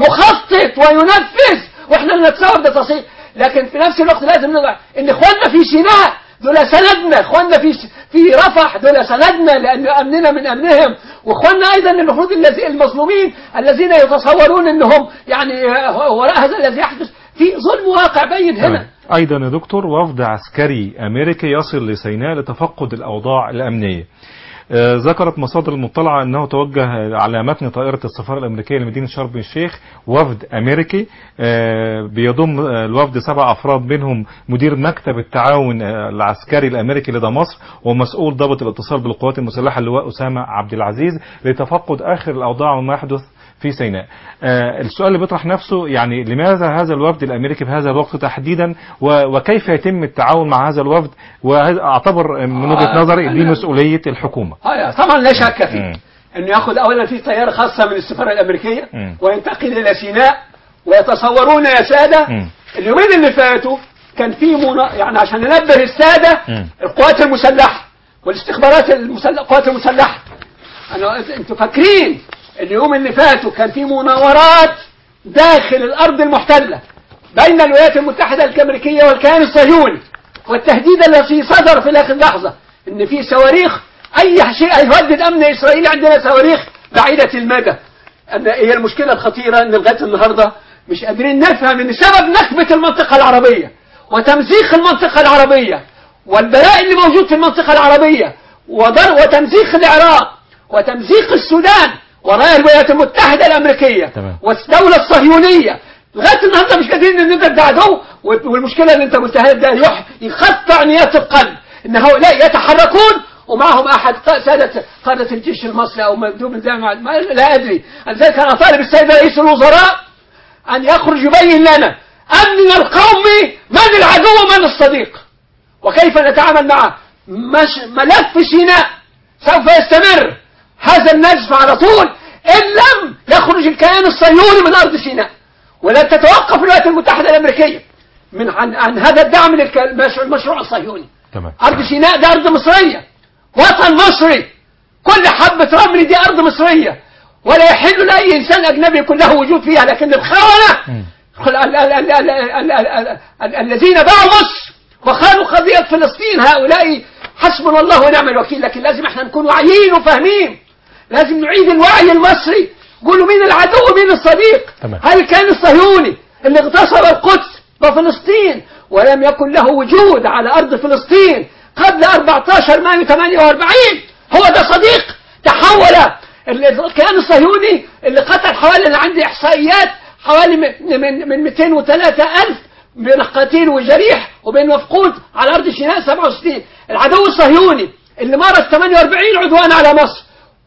يخطط وينفذ واحنا نتصور ده تصريح لكن في نفس الوقت لازم نضع ان اخواننا في سيناء دول سندنا اخواننا في في رفح دول سندنا لان امننا من امنهم واخواننا ايضا المفروض الذي المظلومين الذين يتصورون انهم يعني وراء هذا الذي يحدث في ظلم واقع بين هنا تمام. أيضا يا دكتور وفد عسكري أمريكي يصل لسيناء لتفقد الأوضاع الأمنية آه، ذكرت مصادر المطلعة أنه توجه على متن طائرة السفارة الأمريكية لمدينة شرم الشيخ وفد أمريكي آه، بيضم آه، الوفد سبع أفراد منهم مدير مكتب التعاون آه، العسكري الأمريكي لدى مصر ومسؤول ضابط الاتصال بالقوات المسلحة اللواء أسامة عبد العزيز لتفقد آخر الأوضاع وما يحدث في سيناء آه السؤال اللي بيطرح نفسه يعني لماذا هذا الوفد الامريكي في هذا الوقت تحديدا و- وكيف يتم التعاون مع هذا الوفد وهذا اعتبر من وجهه آه، نظري دي أنا- مسؤوليه الحكومه هاي طبعا لا شك فيه مم. انه ياخذ اولا في طياره خاصه من السفاره الامريكيه مم. وينتقل الى سيناء ويتصورون يا ساده مم. اليومين اللي فاتوا كان في منا... يعني عشان ننبه الساده مم. القوات المسلحه والاستخبارات المسل... القوات المسلحه انا انتوا فاكرين اليوم اللي فاتوا كان في مناورات داخل الارض المحتله بين الولايات المتحده الامريكيه والكيان الصهيوني والتهديد الذي صدر في اخر لحظه ان في صواريخ اي شيء هيهدد امن اسرائيل عندنا صواريخ بعيده المدى ان هي المشكله الخطيره ان لغايه النهارده مش قادرين نفهم ان سبب نكبه المنطقه العربيه وتمزيق المنطقه العربيه والبلاء اللي موجود في المنطقه العربيه وضر وتمزيق العراق وتمزيق السودان وراء الولايات المتحده الامريكيه تمام. والدوله الصهيونيه لغايه النهارده مش قادرين ان ندرك ده عدو والمشكله اللي انت قلتها ده يح يقطع نيات القلب ان هؤلاء يتحركون ومعهم احد ق- ساده قاده الجيش المصري او مندوب الجامعه ما لا ادري لذلك انا طالب السيد رئيس الوزراء ان يخرج يبين لنا امننا القومي من العدو ومن الصديق وكيف نتعامل معه مش ملف سيناء سوف يستمر هذا النزف على طول إن لم يخرج الكيان الصهيوني من أرض سيناء ولن تتوقف الولايات المتحدة الأمريكية من عن, عن هذا الدعم للمشروع الصهيوني تمام أرض سيناء ده أرض مصرية وطن مصري كل حبة رمل دي أرض مصرية ولا يحل لأي إنسان أجنبي يكون له وجود فيها لكن الخونة مم. ال- ال- ال- ال- ال- ال- ال- ال- الذين باعوا مصر وخانوا قضية فلسطين هؤلاء حسبنا الله ونعم الوكيل لكن لازم احنا نكون واعيين وفاهمين لازم نعيد الوعي المصري قولوا مين العدو ومين الصديق تمام. هل كان الصهيوني اللي اغتصب القدس وفلسطين ولم يكن له وجود على أرض فلسطين قبل 14 مايو 48 هو ده صديق تحول ال- الكيان الصهيوني اللي قتل حوالي أنا عندي إحصائيات حوالي من من من 203 ألف بين قتيل وجريح وبين مفقود على أرض سيناء 67 العدو الصهيوني اللي مارس 48 عدوان على مصر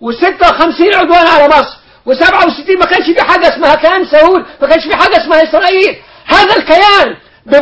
و56 عدوان على مصر و67 ما كانش في حاجة اسمها كيان سهول ما كانش في حاجة اسمها إسرائيل هذا الكيان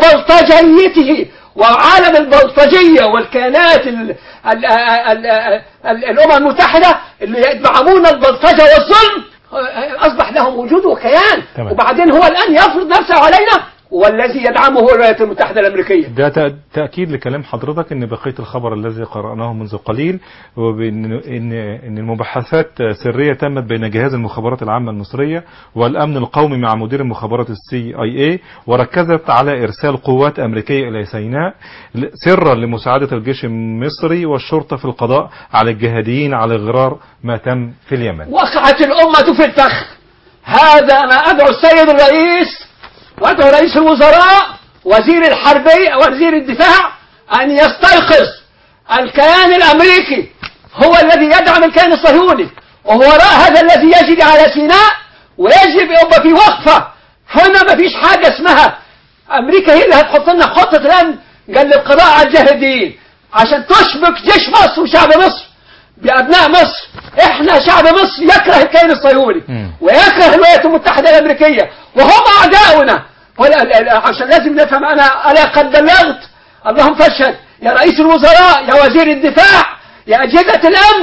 ببلطجيته وعالم البلطجية والكيانات ال ال ال ال الأمم المتحدة اللي يدعمون البلطجة والظلم أصبح لهم وجود وكيان تمام. وبعدين هو الآن يفرض نفسه علينا والذي يدعمه هو الولايات المتحدة الأمريكية ده تأ- تأكيد لكلام حضرتك ان بقية الخبر الذي قرأناه منذ قليل وبان ان ان المباحثات سرية تمت بين جهاز المخابرات العامة المصرية والامن القومي مع مدير المخابرات السي اي اي وركزت على ارسال قوات امريكية الى سيناء ل- سرا لمساعدة الجيش المصري والشرطة في القضاء على الجهاديين على غرار ما تم في اليمن وقعت الأمة في الفخ هذا أنا أدعو السيد الرئيس وأدعو رئيس الوزراء وزير الحربية وزير الدفاع أن يستيقظ الكيان الأمريكي هو الذي يدعم الكيان الصهيوني وهو وراء هذا الذي يجري على سيناء ويجب يبقى في وقفة هنا ما فيش حاجة اسمها أمريكا هي اللي هتحط لنا خطة الآن قال للقضاء على الجاهدين عشان تشبك جيش مصر وشعب مصر بأبناء مصر احنا شعب مصر يكره الكيان الصهيوني مم. ويكره الولايات المتحدة الأمريكية وهم أعداؤنا ولا لا- لا- عشان لازم نفهم أنا أنا قد بلغت اللهم فاشهد يا رئيس الوزراء يا وزير الدفاع يا أجهزة الأمن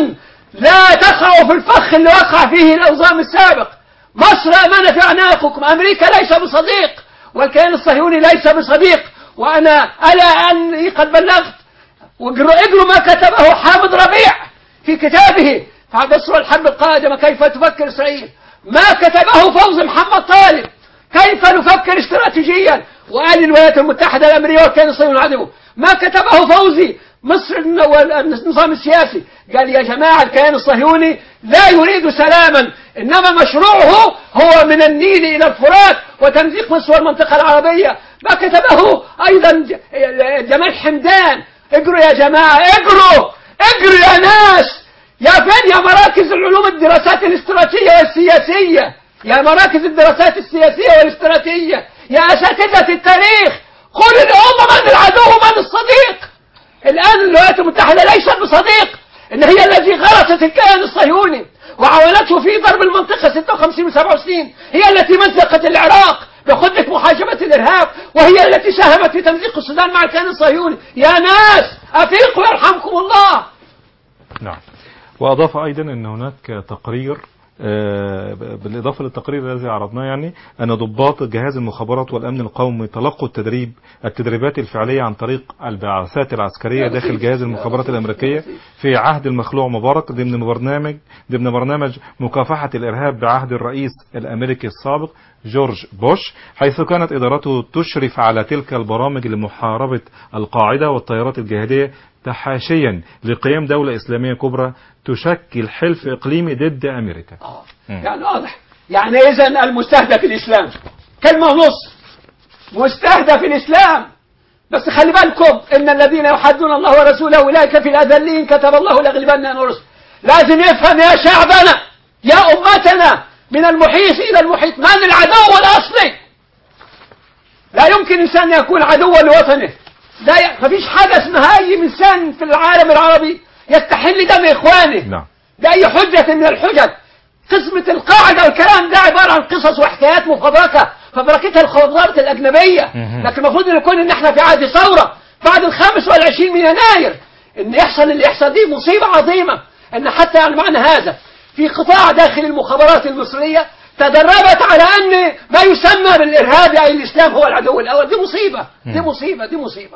لا تقعوا في الفخ اللي وقع فيه الأوزام السابق مصر أمانة في أعناقكم أمريكا ليس بصديق والكيان الصهيوني ليس بصديق وأنا ألا أني قد بلغت واقروا اقروا ما كتبه حامد ربيع في كتابه مصر الحرب القادمة كيف تفكر إسرائيل ما كتبه فوز محمد طالب كيف نفكر استراتيجيا وقال الولايات المتحدة الأمريكية والكيان الصهيوني العدو ما كتبه فوزي مصر والنظام السياسي قال يا جماعة الكيان الصهيوني لا يريد سلاما إنما مشروعه هو من النيل إلى الفرات وتمزيق مصر والمنطقة العربية ما كتبه أيضا جمال حمدان اقروا يا جماعة اقروا اقروا يا ناس يا فين يا مراكز العلوم الدراسات الاستراتيجية والسياسية يا مراكز الدراسات السياسية والاستراتيجية يا أساتذة التاريخ قل الأمة من العدو ومن الصديق الآن الولايات المتحدة ليست بصديق إن هي التي غرست الكيان الصهيوني وعاونته في ضرب المنطقة 56 و 67 هي التي مزقت العراق بخطة محاجمة الإرهاب وهي التي ساهمت في تمزيق السودان مع الكيان الصهيوني يا ناس أفيقوا يرحمكم الله نعم وأضاف أيضا أن هناك تقرير آه، بالإضافة للتقرير الذي عرضناه يعني أن ضباط جهاز المخابرات والأمن القومي تلقوا التدريب التدريبات الفعلية عن طريق البعثات العسكرية داخل جهاز المخابرات الأمريكية في عهد المخلوع مبارك ضمن برنامج ضمن برنامج مكافحة الإرهاب بعهد الرئيس الأمريكي السابق جورج بوش حيث كانت إدارته تشرف على تلك البرامج لمحاربة القاعدة والتيارات الجهادية تحاشيا لقيام دولة إسلامية كبرى تشكل حلف إقليمي ضد أمريكا آه. مم. يعني واضح يعني إذا المستهدف الإسلام كلمة ونص مستهدف الإسلام بس خلي بالكم إن الذين يحدون الله ورسوله أولئك في الأذلين كتب الله لأغلبن أنا ورسل لازم يفهم يا شعبنا يا أمتنا من المحيط إلى المحيط من العدو الأصلي لا يمكن إنسان يكون عدوا لوطنه لا ي... ما فيش حاجة اسمها أي إنسان في العالم العربي يستحل دم إخوانه نعم بأي حجة من الحجج قسمة القاعدة والكلام ده عبارة عن قصص وحكايات مفبركة فبركتها الخبرات الأجنبية مهم. لكن المفروض أن يكون إن إحنا في عهد ثورة بعد الخامس والعشرين من يناير إن يحصل اللي يحصل دي مصيبة عظيمة إن حتى يعني معنى هذا في قطاع داخل المخابرات المصرية تدربت على أن ما يسمى بالإرهاب أي الإسلام هو العدو الأول دي مصيبة دي مم. مصيبة دي مصيبة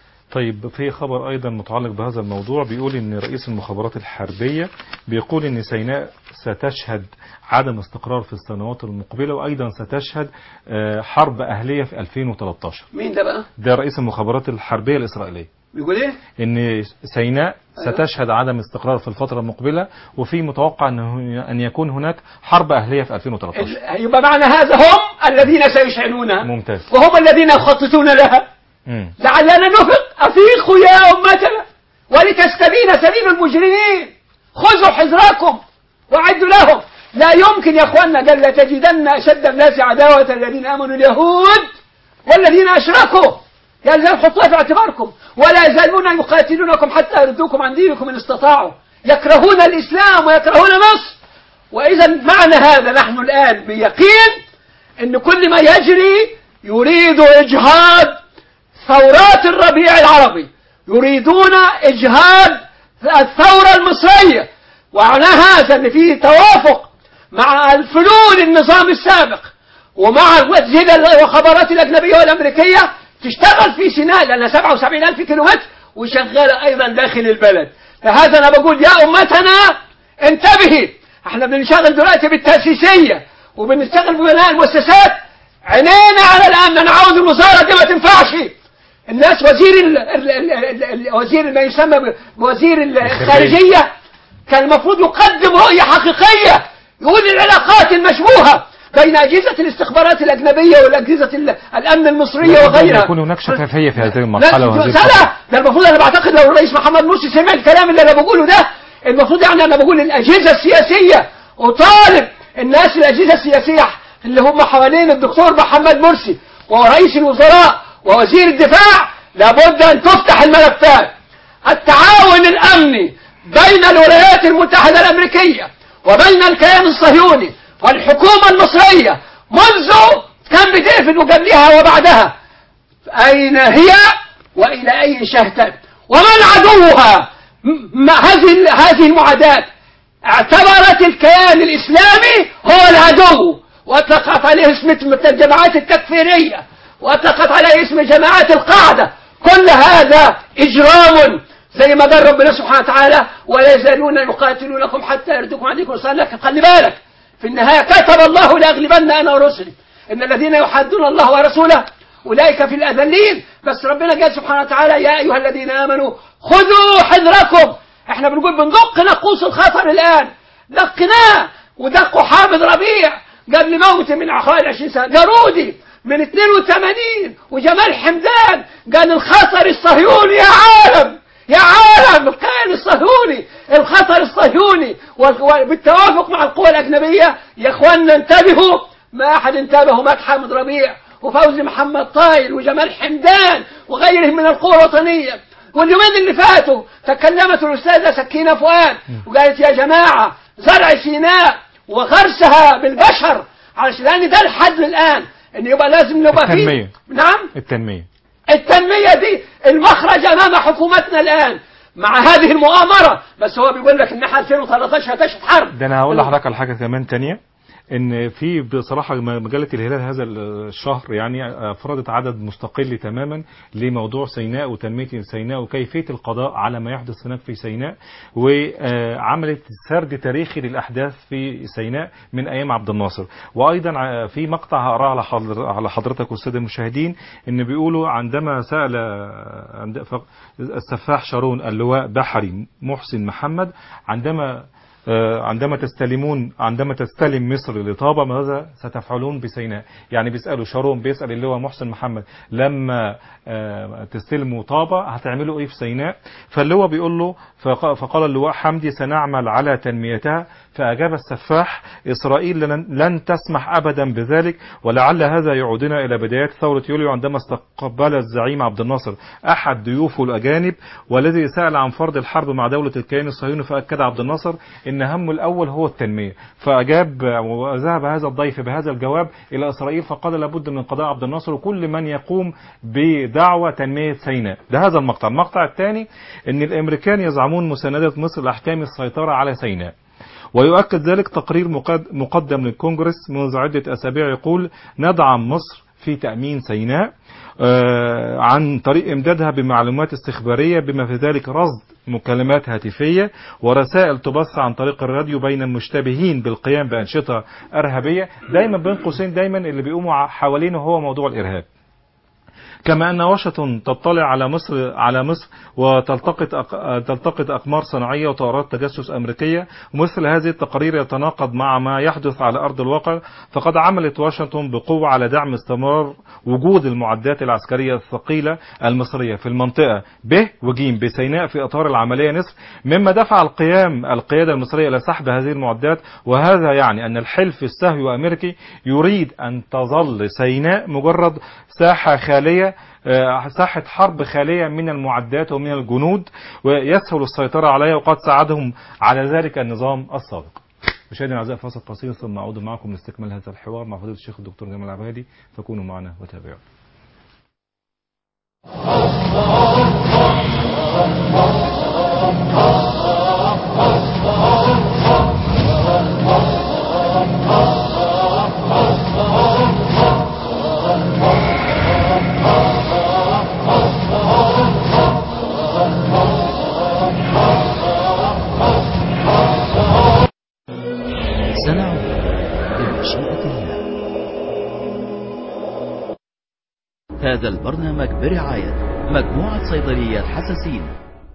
طيب في خبر أيضا متعلق بهذا الموضوع بيقول إن رئيس المخابرات الحربية بيقول إن سيناء ستشهد عدم استقرار في السنوات المقبلة وأيضا ستشهد آه، حرب أهلية في 2013 مين ده بقى؟ ده رئيس المخابرات الحربية الإسرائيلية بيقول إيه؟ ان سيناء أيوة. ستشهد عدم استقرار في الفترة المقبلة وفي متوقع ان ان يكون هناك حرب اهلية في 2013 ال- يبقى معنى هذا هم الذين سيشعنونها ممتاز وهم الذين يخططون لها مم. لعلنا نفق أفيقوا يا أمتنا ولتستبين سبيل المجرمين خذوا حذركم وأعدوا لهم لا يمكن يا أخوانا قال لتجدن أشد الناس عداوة الذين آمنوا اليهود والذين أشركوا يا لازم حطوها في اعتباركم ولا يزالون يقاتلونكم حتى يردوكم عن دينكم إن استطاعوا يكرهون الإسلام ويكرهون مصر وإذا معنى هذا نحن الآن بيقين أن كل ما يجري يريد إجهاد ثورات الربيع العربي يريدون إجهاد الثورة المصرية وعلى هذا أن فيه توافق مع الفنون النظام السابق ومع وزير الخبرات الأجنبية والأمريكية تشتغل في سيناء لأنها 77 ألف كيلومتر وشغالة أيضا داخل البلد فهذا أنا بقول يا أمتنا انتبهي احنا بنشتغل دلوقتي بالتأسيسية وبنشتغل ببناء المؤسسات عينينا على الأمن أنا عاوز الوزارة دي ما تنفعش الناس وزير ال ال ال ال وزير ما يسمى بوزير الخارجية كان المفروض يقدم رؤية حقيقية يقول العلاقات المشبوهة بين أجهزة الاستخبارات الأجنبية والأجهزة ال- الأمن المصرية لابد أن وغيرها يكون هناك شفافية في هذه لا المرحلة وهذه لا الفترة. لا ده المفروض انا بعتقد لو الرئيس محمد مرسي سمع الكلام اللي انا بقوله ده المفروض يعني انا بقول الاجهزه السياسيه وطالب الناس الاجهزه السياسيه اللي هم حوالين الدكتور محمد مرسي ورئيس الوزراء ووزير الدفاع لابد ان تفتح الملفات التعاون الامني بين الولايات المتحده الامريكيه وبين الكيان الصهيوني والحكومه المصريه منذ كان بتقفل وقبلها وبعدها أين هي وإلى أي شهتت ومن عدوها م- ما هذه ال- هذه المعاداة اعتبرت الكيان الإسلامي هو العدو وأطلقت عليه اسم الجماعات التكفيرية وأطلقت عليه اسم جماعات القاعدة كل هذا إجرام زي ما قال ربنا سبحانه وتعالى ولا يزالون يقاتلونكم حتى يردوكم عن ذكر الله لكن خلي بالك في النهاية كتب الله لأغلبن أنا ورسلي إن الذين يحدون الله ورسوله أولئك في الأذلين بس ربنا قال سبحانه وتعالى يا أيها الذين آمنوا خذوا حذركم احنا بنقول بندق ناقوس الخطر الآن دقناه ودقوا حامد ربيع قبل موته من حوالي 20 سنة جارودي من 82 وجمال حمدان قال الخطر الصهيوني يا عالم يا عالم الكيان الصهيوني الخطر الصهيوني وبالتوافق مع القوى الأجنبية يا اخواننا انتبهوا ما أحد انتبهوا مات حامد ربيع وفوزي محمد طايل وجمال حمدان وغيرهم من القوى الوطنية واليومين اللي فاتوا تكلمت الأستاذة سكينة فؤاد وقالت يا جماعة زرع سيناء وغرسها بالبشر علشان لأن ده الحد الآن إن يبقى لازم نبقى فيه التنمية. نعم التنمية التنمية دي المخرج أمام حكومتنا الآن مع هذه المؤامرة بس هو بيقول لك إن احنا 2013 هتشهد حرب ده انا هقول لحضرتك على حاجه كمان تانية ان في بصراحه مجله الهلال هذا الشهر يعني افردت عدد مستقل تماما لموضوع سيناء وتنميه سيناء وكيفيه القضاء على ما يحدث هناك في سيناء وعملت سرد تاريخي للاحداث في سيناء من ايام عبد الناصر وايضا في مقطع هقراه على حضر- على حضرتك والساده المشاهدين ان بيقولوا عندما سال عند- ف- السفاح شارون اللواء بحري محسن محمد عندما آه، عندما تستلمون عندما تستلم مصر لطابة ماذا ستفعلون بسيناء يعني بيسألوا شارون بيسأل اللي هو محسن محمد لما آه، تستلموا طابة هتعملوا ايه في سيناء فاللي هو بيقول له فق- فقال اللواء حمدي سنعمل على تنميتها فأجاب السفاح إسرائيل لن, لن تسمح أبدا بذلك ولعل هذا يعودنا إلى بدايات ثورة يوليو عندما استقبل الزعيم عبد الناصر أحد ضيوفه الأجانب والذي سأل عن فرض الحرب مع دولة الكيان الصهيوني فأكد عبد الناصر إن همه الأول هو التنمية فأجاب وذهب هذا الضيف بهذا الجواب إلى إسرائيل فقال لابد من قضاء عبد الناصر وكل من يقوم بدعوة تنمية سيناء ده هذا المقطع المقطع الثاني أن الأمريكان يزعمون مساندة مصر لأحكام السيطرة على سيناء ويؤكد ذلك تقرير مقد- مقدم للكونجرس منذ عدة أسابيع يقول ندعم مصر في تأمين سيناء آه، عن طريق امدادها بمعلومات استخبارية بما في ذلك رصد مكالمات هاتفية ورسائل تبث عن طريق الراديو بين المشتبهين بالقيام بأنشطة إرهابية دايما بين قوسين دايما اللي بيقوموا ع- حوالينه هو موضوع الإرهاب كما أن واشنطن تطلع على مصر على مصر وتلتقط أق... تلتقط أقمار صناعية وطائرات تجسس أمريكية ومثل هذه التقارير يتناقض مع ما يحدث على أرض الواقع فقد عملت واشنطن بقوة على دعم استمرار وجود المعدات العسكرية الثقيلة المصرية في المنطقة ب وج بسيناء في إطار العملية نصف مما دفع القيام القيادة المصرية إلى سحب هذه المعدات وهذا يعني أن الحلف السهوي الأمريكي يريد أن تظل سيناء مجرد ساحة خالية آه، ساحة حرب خالية من المعدات ومن الجنود ويسهل السيطرة عليها وقد ساعدهم على ذلك النظام السابق مشاهدينا الاعزاء فاصل قصير ثم اعود معكم لاستكمال هذا الحوار مع فضيله الشيخ الدكتور جمال عبادي فكونوا معنا وتابعوا سنعود بمشيئة الله هذا البرنامج برعاية مجموعة صيدليات حساسين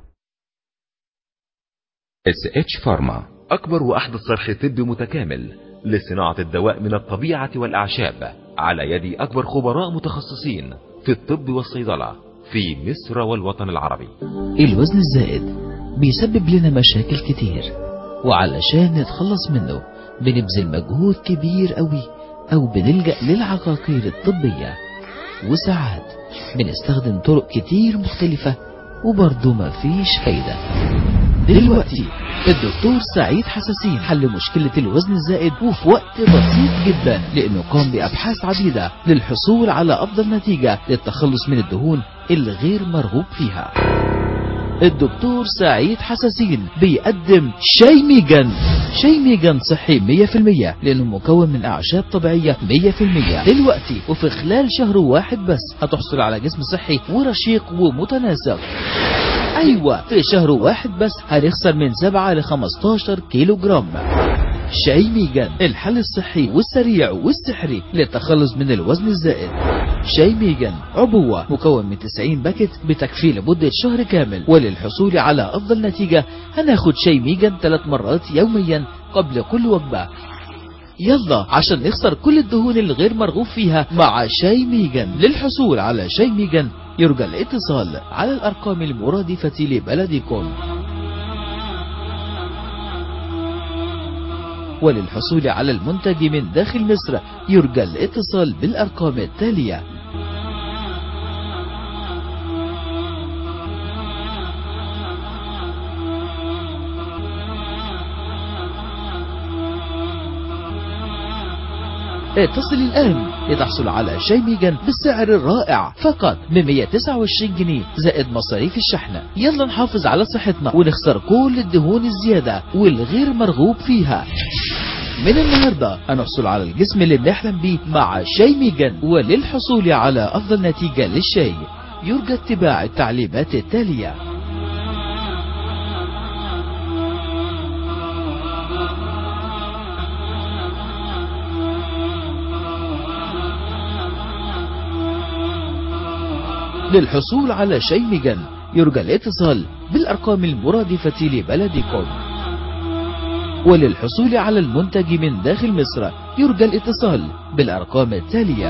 اس اتش فارما اكبر واحدث صرح طبي متكامل لصناعة الدواء من الطبيعة والاعشاب على يد اكبر خبراء متخصصين في الطب والصيدلة في مصر والوطن العربي الوزن الزائد بيسبب لنا مشاكل كتير وعلشان نتخلص منه بنبذل مجهود كبير قوي او بنلجأ للعقاقير الطبية وساعات بنستخدم طرق كتير مختلفة وبرضه مفيش فايدة دلوقتي الدكتور سعيد حساسين حل مشكلة الوزن الزائد وفي وقت بسيط جدا لأنه قام بأبحاث عديدة للحصول على أفضل نتيجة للتخلص من الدهون الغير مرغوب فيها الدكتور سعيد حساسين بيقدم شاي ميجان شاي ميجان صحي 100% لأنه مكون من أعشاب طبيعية 100% دلوقتي وفي خلال شهر واحد بس هتحصل على جسم صحي ورشيق ومتناسق أيوة في شهر واحد بس هنخسر من 7 ل 15 كيلو جرام شاي ميجان الحل الصحي والسريع والسحري للتخلص من الوزن الزائد شاي ميجان عبوة مكون من 90 باكت بتكفي لمدة شهر كامل وللحصول على أفضل نتيجة هناخد شاي ميجان ثلاث مرات يوميا قبل كل وجبة يلا عشان نخسر كل الدهون الغير مرغوب فيها مع شاي ميجان للحصول على شاي ميجان يرجى الاتصال على الأرقام المرادفة لبلدكم وللحصول على المنتج من داخل مصر يرجى الاتصال بالأرقام التالية اتصل الآن لتحصل على شاي ميجان بالسعر الرائع فقط ب 129 جنيه زائد مصاريف الشحن يلا نحافظ على صحتنا ونخسر كل الدهون الزيادة والغير مرغوب فيها من النهاردة هنحصل على الجسم اللي بنحلم بيه مع شاي ميجان وللحصول على أفضل نتيجة للشاي يرجى اتباع التعليمات التالية للحصول على شاي ميجان يرجى الاتصال بالأرقام المرادفة لبلدكم وللحصول على المنتج من داخل مصر يرجى الاتصال بالأرقام التالية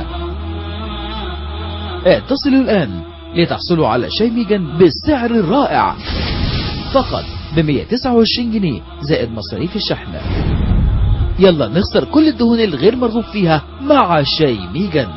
اتصلوا الآن لتحصلوا على شاي ميجان بالسعر الرائع فقط ب 129 جنيه زائد مصاريف الشحن يلا نخسر كل الدهون الغير مرغوب فيها مع شاي ميجان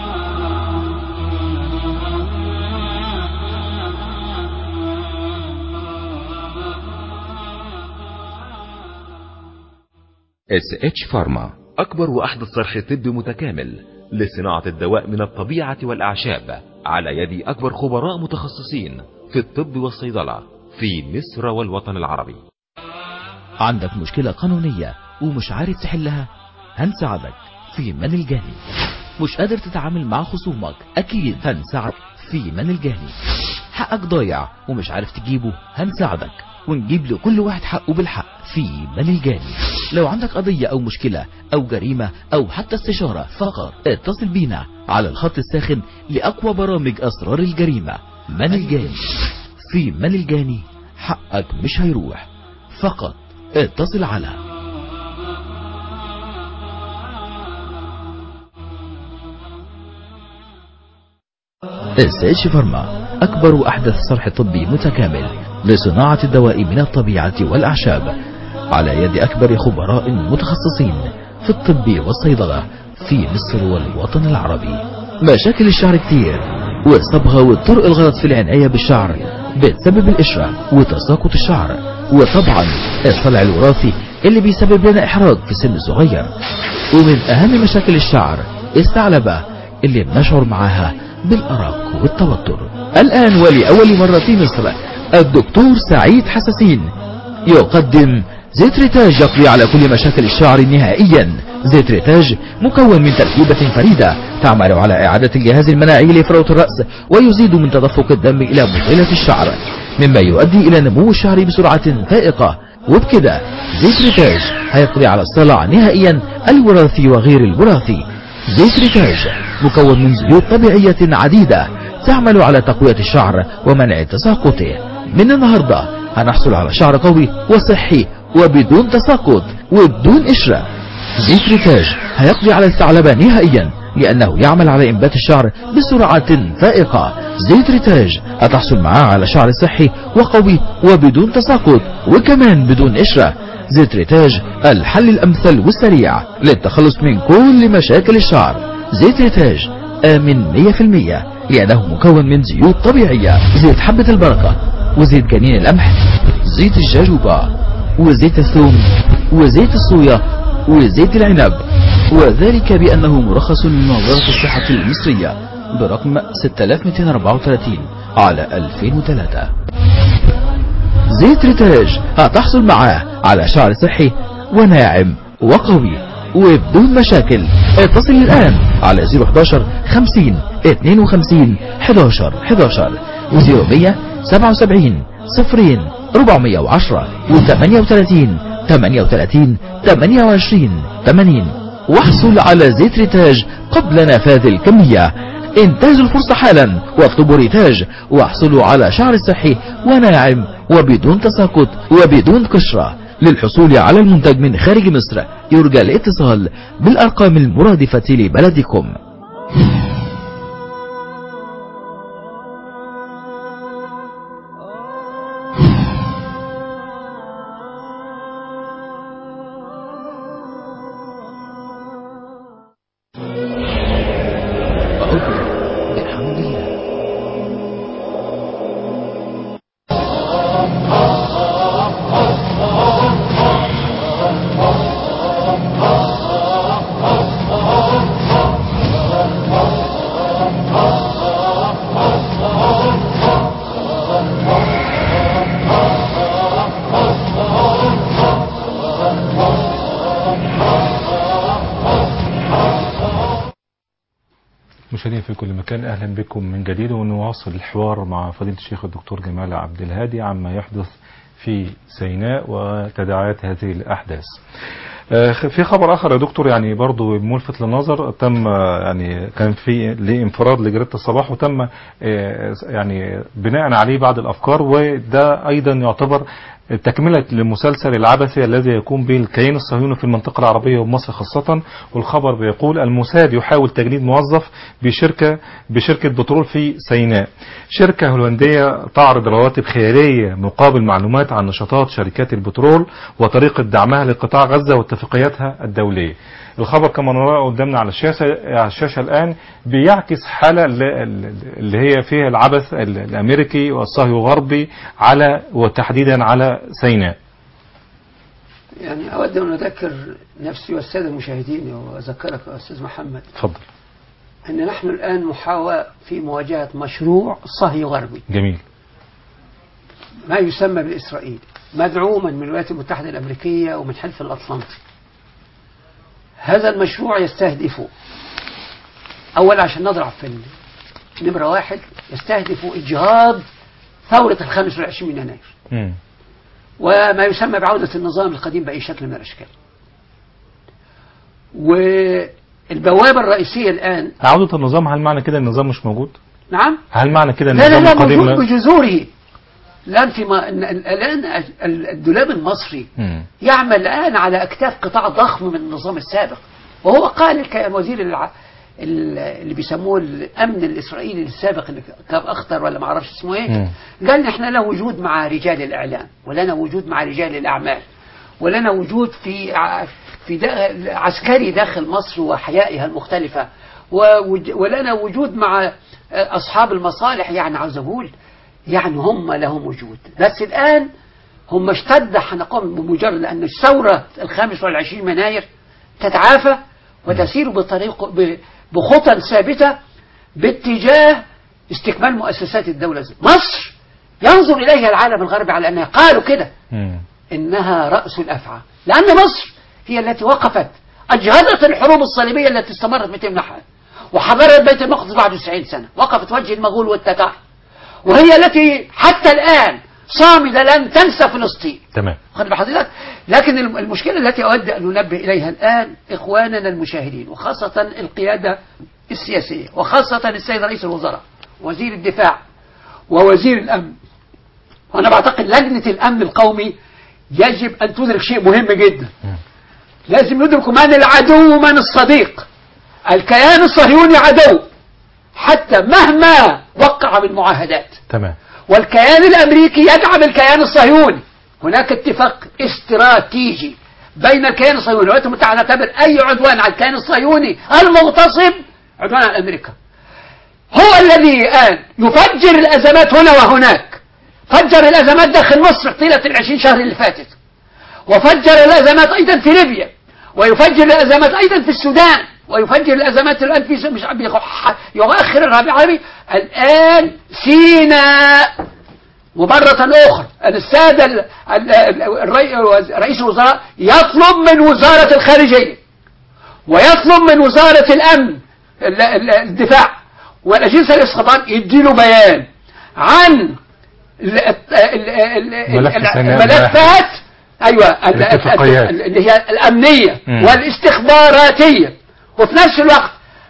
اس اتش فارما اكبر واحدث صرح طبي متكامل لصناعة الدواء من الطبيعة والاعشاب على يد اكبر خبراء متخصصين في الطب والصيدلة في مصر والوطن العربي عندك مشكلة قانونية ومش عارف تحلها هنساعدك في من الجاني مش قادر تتعامل مع خصومك اكيد هنساعدك في من الجاني حقك ضايع ومش عارف تجيبه هنساعدك ونجيب لكل واحد حقه بالحق في من الجاني لو عندك قضية او مشكلة او جريمة او حتى استشارة فقط اتصل بينا على الخط الساخن لأقوى برامج أسرار الجريمة من الجاني في من الجاني حقك مش هيروح فقط اتصل على اس اتش فارما أكبر وأحدث صرح طبي متكامل لصناعة الدواء من الطبيعة والأعشاب على يد أكبر خبراء متخصصين في الطب والصيدلة في مصر والوطن العربي مشاكل الشعر كتير والصبغة والطرق الغلط في العناية بالشعر بتسبب القشرة وتساقط الشعر وطبعا الصلع الوراثي اللي بيسبب لنا إحراج في سن صغير ومن أهم مشاكل الشعر الثعلبة اللي بنشعر معاها بالأرق والتوتر الآن ولأول مرة في مصر الدكتور سعيد حساسين يقدم زيت ريتاج يقضي على كل مشاكل الشعر نهائيا زيت ريتاج مكون من تركيبة فريدة تعمل على إعادة الجهاز المناعي لفروة الرأس ويزيد من تدفق الدم إلى بطيلة الشعر مما يؤدي إلى نمو الشعر بسرعة فائقة وبكده زيت ريتاج هيقضي على الصلع نهائيا الوراثي وغير الوراثي زيت ريتاج مكون من زيوت طبيعية عديدة تعمل على تقوية الشعر ومنع تساقطه من النهاردة هنحصل على شعر قوي وصحي وبدون تساقط وبدون قشرة زيت ريتاج هيقضي على الثعلبة نهائيا لأنه يعمل على إنبات الشعر بسرعة فائقة زيت ريتاج هتحصل معاه على شعر صحي وقوي وبدون تساقط وكمان بدون قشرة زيت ريتاج الحل الأمثل والسريع للتخلص من كل مشاكل الشعر زيت ريتاج آمن 100% لأنه مكون من زيوت طبيعية زيت حبة البركة وزيت جنين القمح زيت الجاجوبا وزيت الثوم وزيت الصويا وزيت العنب وذلك بأنه مرخص من وزارة الصحة المصرية برقم 6234 على 2003 زيت ريتاج هتحصل معاه على شعر صحي وناعم وقوي وبدون مشاكل اتصل الآن على 011 50 52 11 11 و0100 77 صفرين 410 و38 38 28 80 واحصل على زيت ريتاج قبل نفاذ الكمية انتهزوا الفرصة حالا واطلبوا ريتاج واحصلوا على شعر صحي وناعم وبدون تساقط وبدون قشرة للحصول على المنتج من خارج مصر يرجى الاتصال بالأرقام المرادفة لبلدكم بحمد الله مشاهدينا في كل مكان اهلا بكم من جديد ونواصل الحوار مع فضيله الشيخ الدكتور جمال عبد الهادي عما يحدث في سيناء وتداعيات هذه الاحداث. آه، في خبر اخر يا دكتور يعني برضو ملفت للنظر تم آه، يعني كان في لانفراد لجريده الصباح وتم آه، يعني بناء عليه بعض الافكار وده ايضا يعتبر تكملة للمسلسل العبثي الذي يقوم به الكيان الصهيوني في المنطقة العربية ومصر خاصة والخبر بيقول الموساد يحاول تجنيد موظف بشركة بشركة بترول في سيناء شركة هولندية تعرض رواتب خيالية مقابل معلومات عن نشاطات شركات البترول وطريقة دعمها لقطاع غزة واتفاقياتها الدولية الخبر كما نراه قدامنا على الشاشة على الشاشة الآن بيعكس حالة اللي اللي هي فيها العبث الأمريكي والصهيوني الغربي على وتحديدا على سيناء يعني أود أن أذكر نفسي والسادة المشاهدين وأذكرك يا أستاذ محمد اتفضل أن نحن الآن محاوى في مواجهة مشروع صهي غربي جميل ما يسمى بالإسرائيل مدعوما من الولايات المتحدة الأمريكية ومن حلف الأطلنطي هذا المشروع يستهدف أولا عشان نضرب في ال- نمرة واحد يستهدف إجهاض ثورة الخامس والعشرين من يناير مم. وما يسمى بعودة النظام القديم بأي شكل من الأشكال والبوابة الرئيسية الآن عودة النظام هل معنى كده النظام مش موجود؟ نعم هل معنى كده لا لا النظام لا القديم موجود بجذوره الآن في ما الآن الدولاب المصري مم. يعمل الآن على أكتاف قطاع ضخم من النظام السابق وهو قال الك- وزير الع... ال- اللي بيسموه الأمن الإسرائيلي السابق اللي كان أخطر ولا ما أعرفش اسمه إيه مم. قال إحنا لنا وجود مع رجال الإعلام ولنا وجود مع رجال الأعمال ولنا وجود في ع- في دا عسكري داخل مصر وأحيائها المختلفة ووج- ولنا وجود مع أصحاب المصالح يعني عاوز أقول يعني هم لهم وجود بس الآن هم اشتد حنقهم بمجرد أن الثورة الخامس والعشرين من يناير تتعافى وتسير بطريق ب- بخطى ثابتة باتجاه استكمال مؤسسات الدولة مصر ينظر إليها العالم الغربي على أنها قالوا كده مم. إنها رأس الأفعى لأن مصر هي التي وقفت أجهضت الحروب الصليبية التي استمرت 200 نحو وحررت بيت المقدس بعد 90 سنة وقفت وجه المغول والتتار وهي التي حتى الآن صامدة لن تنسى فلسطين تمام خد بحضرتك لكن الم- المشكلة التي أود أن ننبه إليها الآن إخواننا المشاهدين وخاصة القيادة السياسية وخاصة السيد رئيس الوزراء وزير الدفاع ووزير الأمن وأنا بعتقد لجنة الأمن القومي يجب أن تدرك شيء مهم جدا لازم يدركوا من العدو ومن الصديق الكيان الصهيوني عدو حتى مهما وقع من معاهدات تمام والكيان الأمريكي يدعم الكيان الصهيوني هناك اتفاق استراتيجي بين الكيان الصهيوني والولايات المتحدة تعتبر أي عدوان على الكيان الصهيوني المغتصب عدوان على أمريكا هو الذي الآن يفجر الأزمات هنا وهناك فجر الأزمات داخل مصر طيلة العشرين شهر اللي فاتت وفجر الأزمات أيضا في ليبيا ويفجر الأزمات أيضا في السودان ويفجر الأزمات الآن في مش بيخ- يؤخر الربيع العربي الآن سيناء ومرة أخرى أن السادة ال- ال- ال- الري- رئيس الوزراء يطلب من وزارة الخارجية ويطلب من وزارة الأمن ال- ال- الدفاع والأجهزة الاستخبارات يديله بيان عن ال- ال- ال- ال- ملف ال- سيناء الملفات أيوة ال- الاتفاقيات. ال- اللي هي الأمنية مم. والاستخباراتية وفي نفس الوقت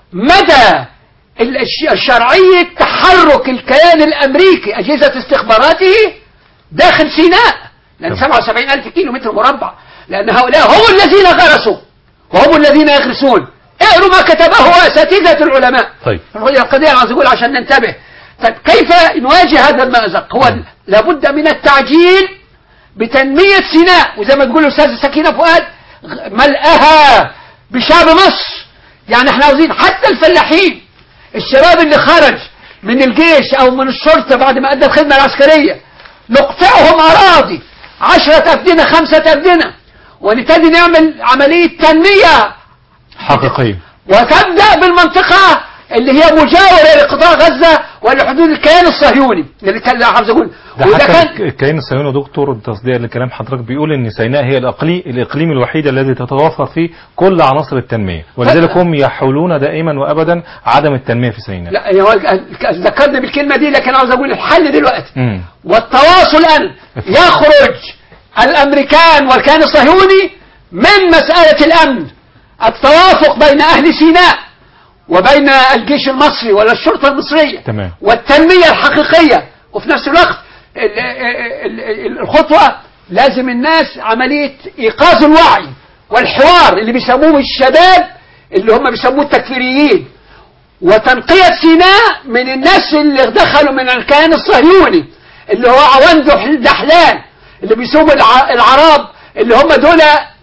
مدى ال- الش- الشرعية تحرك الكيان الأمريكي أجهزة استخباراته داخل سيناء لأن تمام. 77 ألف كيلو متر مربع لأن هؤلاء هم الذين غرسوا وهم الذين يغرسون اقروا ما كتبه أساتذة العلماء طيب هي القضية أنا عايز أقول عشان ننتبه طيب كيف نواجه هذا المأزق هو مم. لابد من التعجيل بتنمية سيناء وزي ما تقول الأستاذ سكينة فؤاد غ- ملأها بشعب مصر يعني احنا عاوزين حتى الفلاحين الشباب اللي خرج من الجيش او من الشرطة بعد ما ادى الخدمة العسكرية نقطعهم اراضي عشرة ابدنة خمسة ابدنة ونبتدي نعمل عملية تنمية حقيقية وتبدأ بالمنطقة اللي هي مجاورة لقطاع غزة ولحدود الكيان الصهيوني اللي كان عاوز اقول ده وإذا حتى كان الك- الكيان الصهيوني يا دكتور تصديق لكلام حضرتك بيقول ان سيناء هي الأقلي الإقليم الوحيد الذي تتوفر فيه كل عناصر التنمية ولذلك هم يحاولون دائما وأبدا عدم التنمية في سيناء لا هو ذكرني بالكلمة دي لكن عاوز اقول الحل دلوقتي مم. والتواصل الآن يخرج الأمريكان والكيان الصهيوني من مسألة الأمن التوافق بين أهل سيناء وبين الجيش المصري ولا الشرطة المصرية تمام. والتنمية الحقيقية وفي نفس الوقت ال- ال- ال- الخطوة لازم الناس عملية إيقاظ الوعي والحوار اللي بيسموه الشباب اللي هم بيسموه التكفيريين وتنقية سيناء من الناس اللي دخلوا من الكيان الصهيوني اللي هو عوان دح- دحلان اللي بيسموا الع- العرب اللي هم دول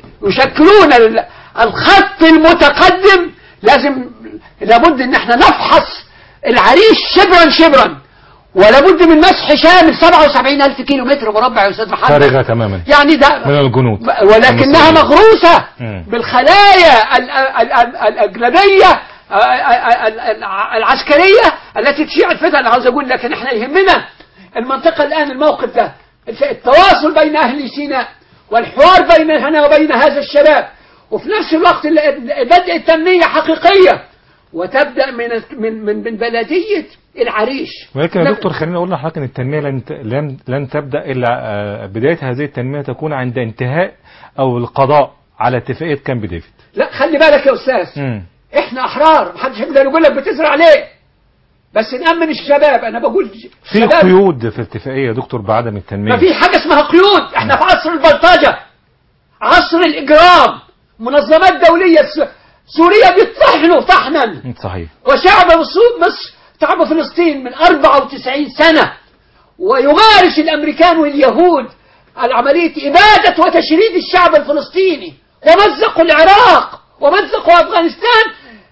يشكلون ال- الخط المتقدم لازم لابد ان احنا نفحص العريش شبرا شبرا ولابد من مسح شامل 77 ألف كيلو متر مربع يا أستاذ محمد فارغة تماما يعني ده من الجنود ولكنها المصريين. مغروسة مم. بالخلايا ال- ال- ال- الأجنبية آه، آه، ال- ال- العسكرية التي تشيع الفتن عاوز أقول لكن احنا يهمنا المنطقة الآن الموقف ده التواصل بين أهل سيناء والحوار بيننا وبين هذا الشباب وفي نفس الوقت ال- بدء التنمية حقيقية وتبدأ من من من من بلدية العريش ولكن يا لا- دكتور خليني اقول لحضرتك ان التنميه لن ت- لن لن تبدا الا آه، بدايه هذه التنميه تكون عند انتهاء او القضاء على اتفاقيه كامب ديفيد. لا خلي بالك يا أستاذ مم. احنا احرار محدش يقدر يقول لك بتزرع ليه بس نأمن الشباب انا بقول في شباب قيود في الاتفاقيه يا دكتور بعدم التنميه. ما في حاجة اسمها قيود احنا في عصر البلطجة عصر الإجرام منظمات دولية س- سوريا بيطحنوا طحنا مم، صحيح. وشعب مصر مصر شعب فلسطين من 94 سنة ويمارس الأمريكان واليهود العملية إبادة وتشريد الشعب الفلسطيني ومزقوا العراق ومزقوا أفغانستان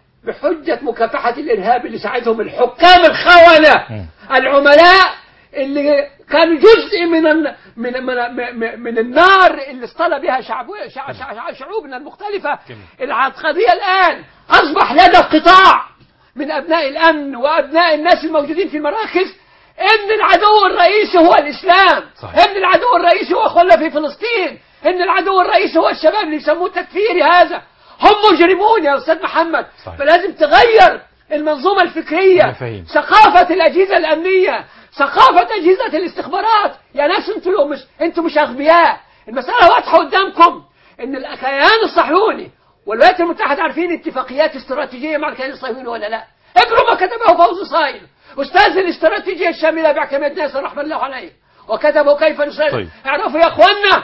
بحجة مكافحة الإرهاب اللي ساعدهم الحكام الخونة مم. العملاء اللي كانوا جزء من ال- من من, من, من النار اللي اصطلى بها شعب شع- شع- شعوبنا المختلفة القضية الآن أصبح لدى القطاع من أبناء الأمن وأبناء الناس الموجودين في المراكز إن العدو الرئيسي هو الإسلام صحيح. إن العدو الرئيسي هو أخواننا في فلسطين إن العدو الرئيسي هو الشباب اللي يسموه التكفيري هذا هم مجرمون يا أستاذ محمد صحيح. فلازم تغير المنظومة الفكرية مفاهيم. ثقافة الأجهزة الأمنية ثقافة أجهزة الاستخبارات يا ناس انتوا لو مش انتوا مش أغبياء المسألة واضحة قدامكم إن الكيان الصهيوني والولايات المتحدة عارفين اتفاقيات استراتيجية مع الكيان الصهيوني ولا لا اقروا ما كتبه فوزي صايل أستاذ الاستراتيجية الشاملة باعتماد ناصر رحمه الله عليه وكتبوا كيف نسير طيب. اعرفوا يا أخوانا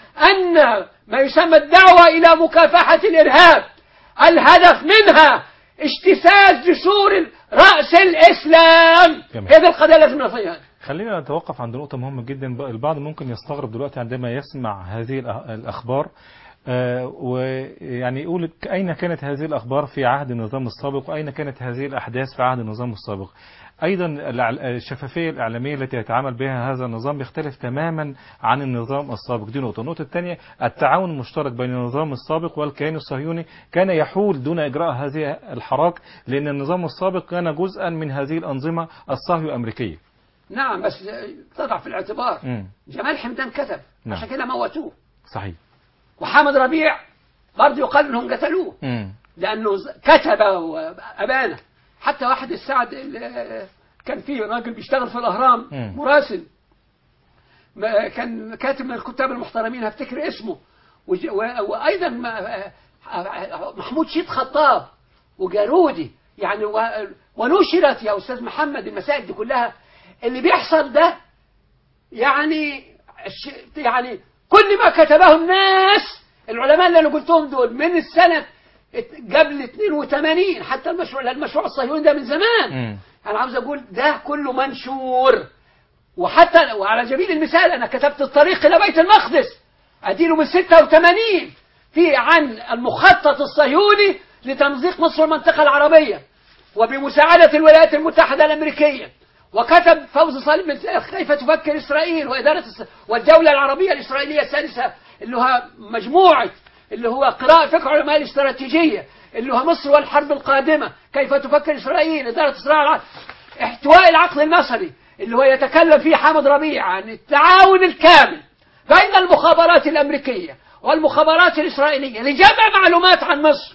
أن ما يسمى الدعوة إلى مكافحة الإرهاب الهدف منها اجتثاث جسور رأس الإسلام جميل. هذه القضية لازم نفيها خلينا نتوقف عند نقطة مهمة جدا البعض ممكن يستغرب دلوقتي عندما يسمع هذه الأ- الأخبار آه، ويعني يقول أين كانت هذه الأخبار في عهد النظام السابق وأين كانت هذه الأحداث في عهد النظام السابق أيضا الع- الشفافية الإعلامية التي يتعامل بها هذا النظام يختلف تماما عن النظام السابق دي نقطة النقطة الثانية التعاون المشترك بين النظام السابق والكيان الصهيوني كان يحول دون إجراء هذه الحراك لأن النظام السابق كان جزءا من هذه الأنظمة الصهيو أمريكية نعم بس تضع في الاعتبار مم. جمال حمدان كتب نعم. عشان كده موتوه صحيح وحامد ربيع برضه يقال انهم قتلوه مم. لانه ز- كتب وابانه حتى واحد السعد اللي كان فيه راجل بيشتغل في الاهرام مم. مراسل ما- كان كاتب من الكتاب المحترمين هفتكر اسمه وج- و- وايضا ما- محمود شيد خطاب وجارودي يعني و- ونشرت يا استاذ محمد المسائل دي كلها اللي بيحصل ده يعني الش- يعني كل ما كتبه الناس العلماء اللي انا قلتهم دول من السنه ات- قبل 82 حتى المشروع لأن المشروع الصهيوني ده من زمان مم. انا عاوز اقول ده كله منشور وحتى وعلى سبيل المثال انا كتبت الطريق الى بيت المقدس اديله من 86 في عن المخطط الصهيوني لتمزيق مصر والمنطقه العربيه وبمساعده الولايات المتحده الامريكيه وكتب فوز صالح بن كيف تفكر اسرائيل واداره الس- والدوله العربيه الاسرائيليه السادسه اللي هو مجموعه اللي هو قراءة فقه علماء الاستراتيجية اللي هو مصر والحرب القادمة كيف تفكر إسرائيل إدارة إسرائيل الع- احتواء العقل المصري اللي هو يتكلم فيه حامد ربيع عن التعاون الكامل بين المخابرات الأمريكية والمخابرات الإسرائيلية لجمع معلومات عن مصر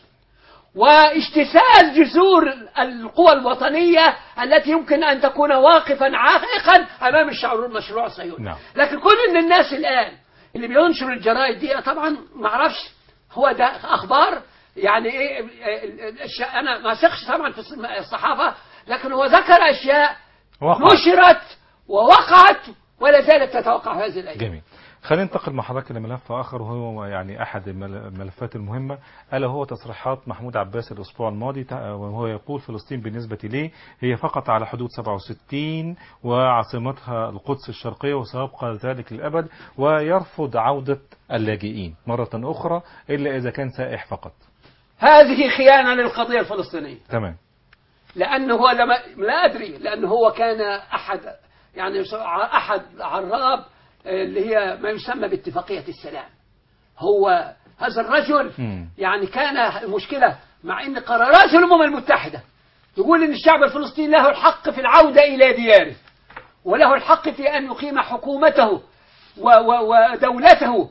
واجتثاث جذور القوى الوطنية التي يمكن أن تكون واقفا عائقا أمام الشعور المشروع الصهيوني نعم. لكن كل من الناس الآن اللي بينشر الجرائد دي طبعا ما اعرفش هو ده أخبار يعني إيه الش- أنا ما أثقش طبعا في الص- الصحافة لكن هو ذكر أشياء وقع. نشرت ووقعت ولا زالت تتوقع هذه الأيام جميل خلينا ننتقل مع حضرتك لملف آخر وهو يعني أحد المل- الملفات المهمة ألا هو تصريحات محمود عباس الأسبوع الماضي تع- وهو يقول فلسطين بالنسبة لي هي فقط على حدود 67 وعاصمتها القدس الشرقية وسيبقى ذلك للأبد ويرفض عودة اللاجئين مرة أخرى إلا إذا كان سائح فقط هذه خيانة للقضية الفلسطينية تمام لأنه هو لما لا أدري لأنه هو كان أحد يعني أحد عراب اللي هي ما يسمى باتفاقية السلام هو هذا الرجل مم. يعني كان المشكلة مع أن قرارات الأمم المتحدة يقول أن الشعب الفلسطيني له الحق في العودة إلى دياره وله الحق في أن يقيم حكومته و- و- ودولته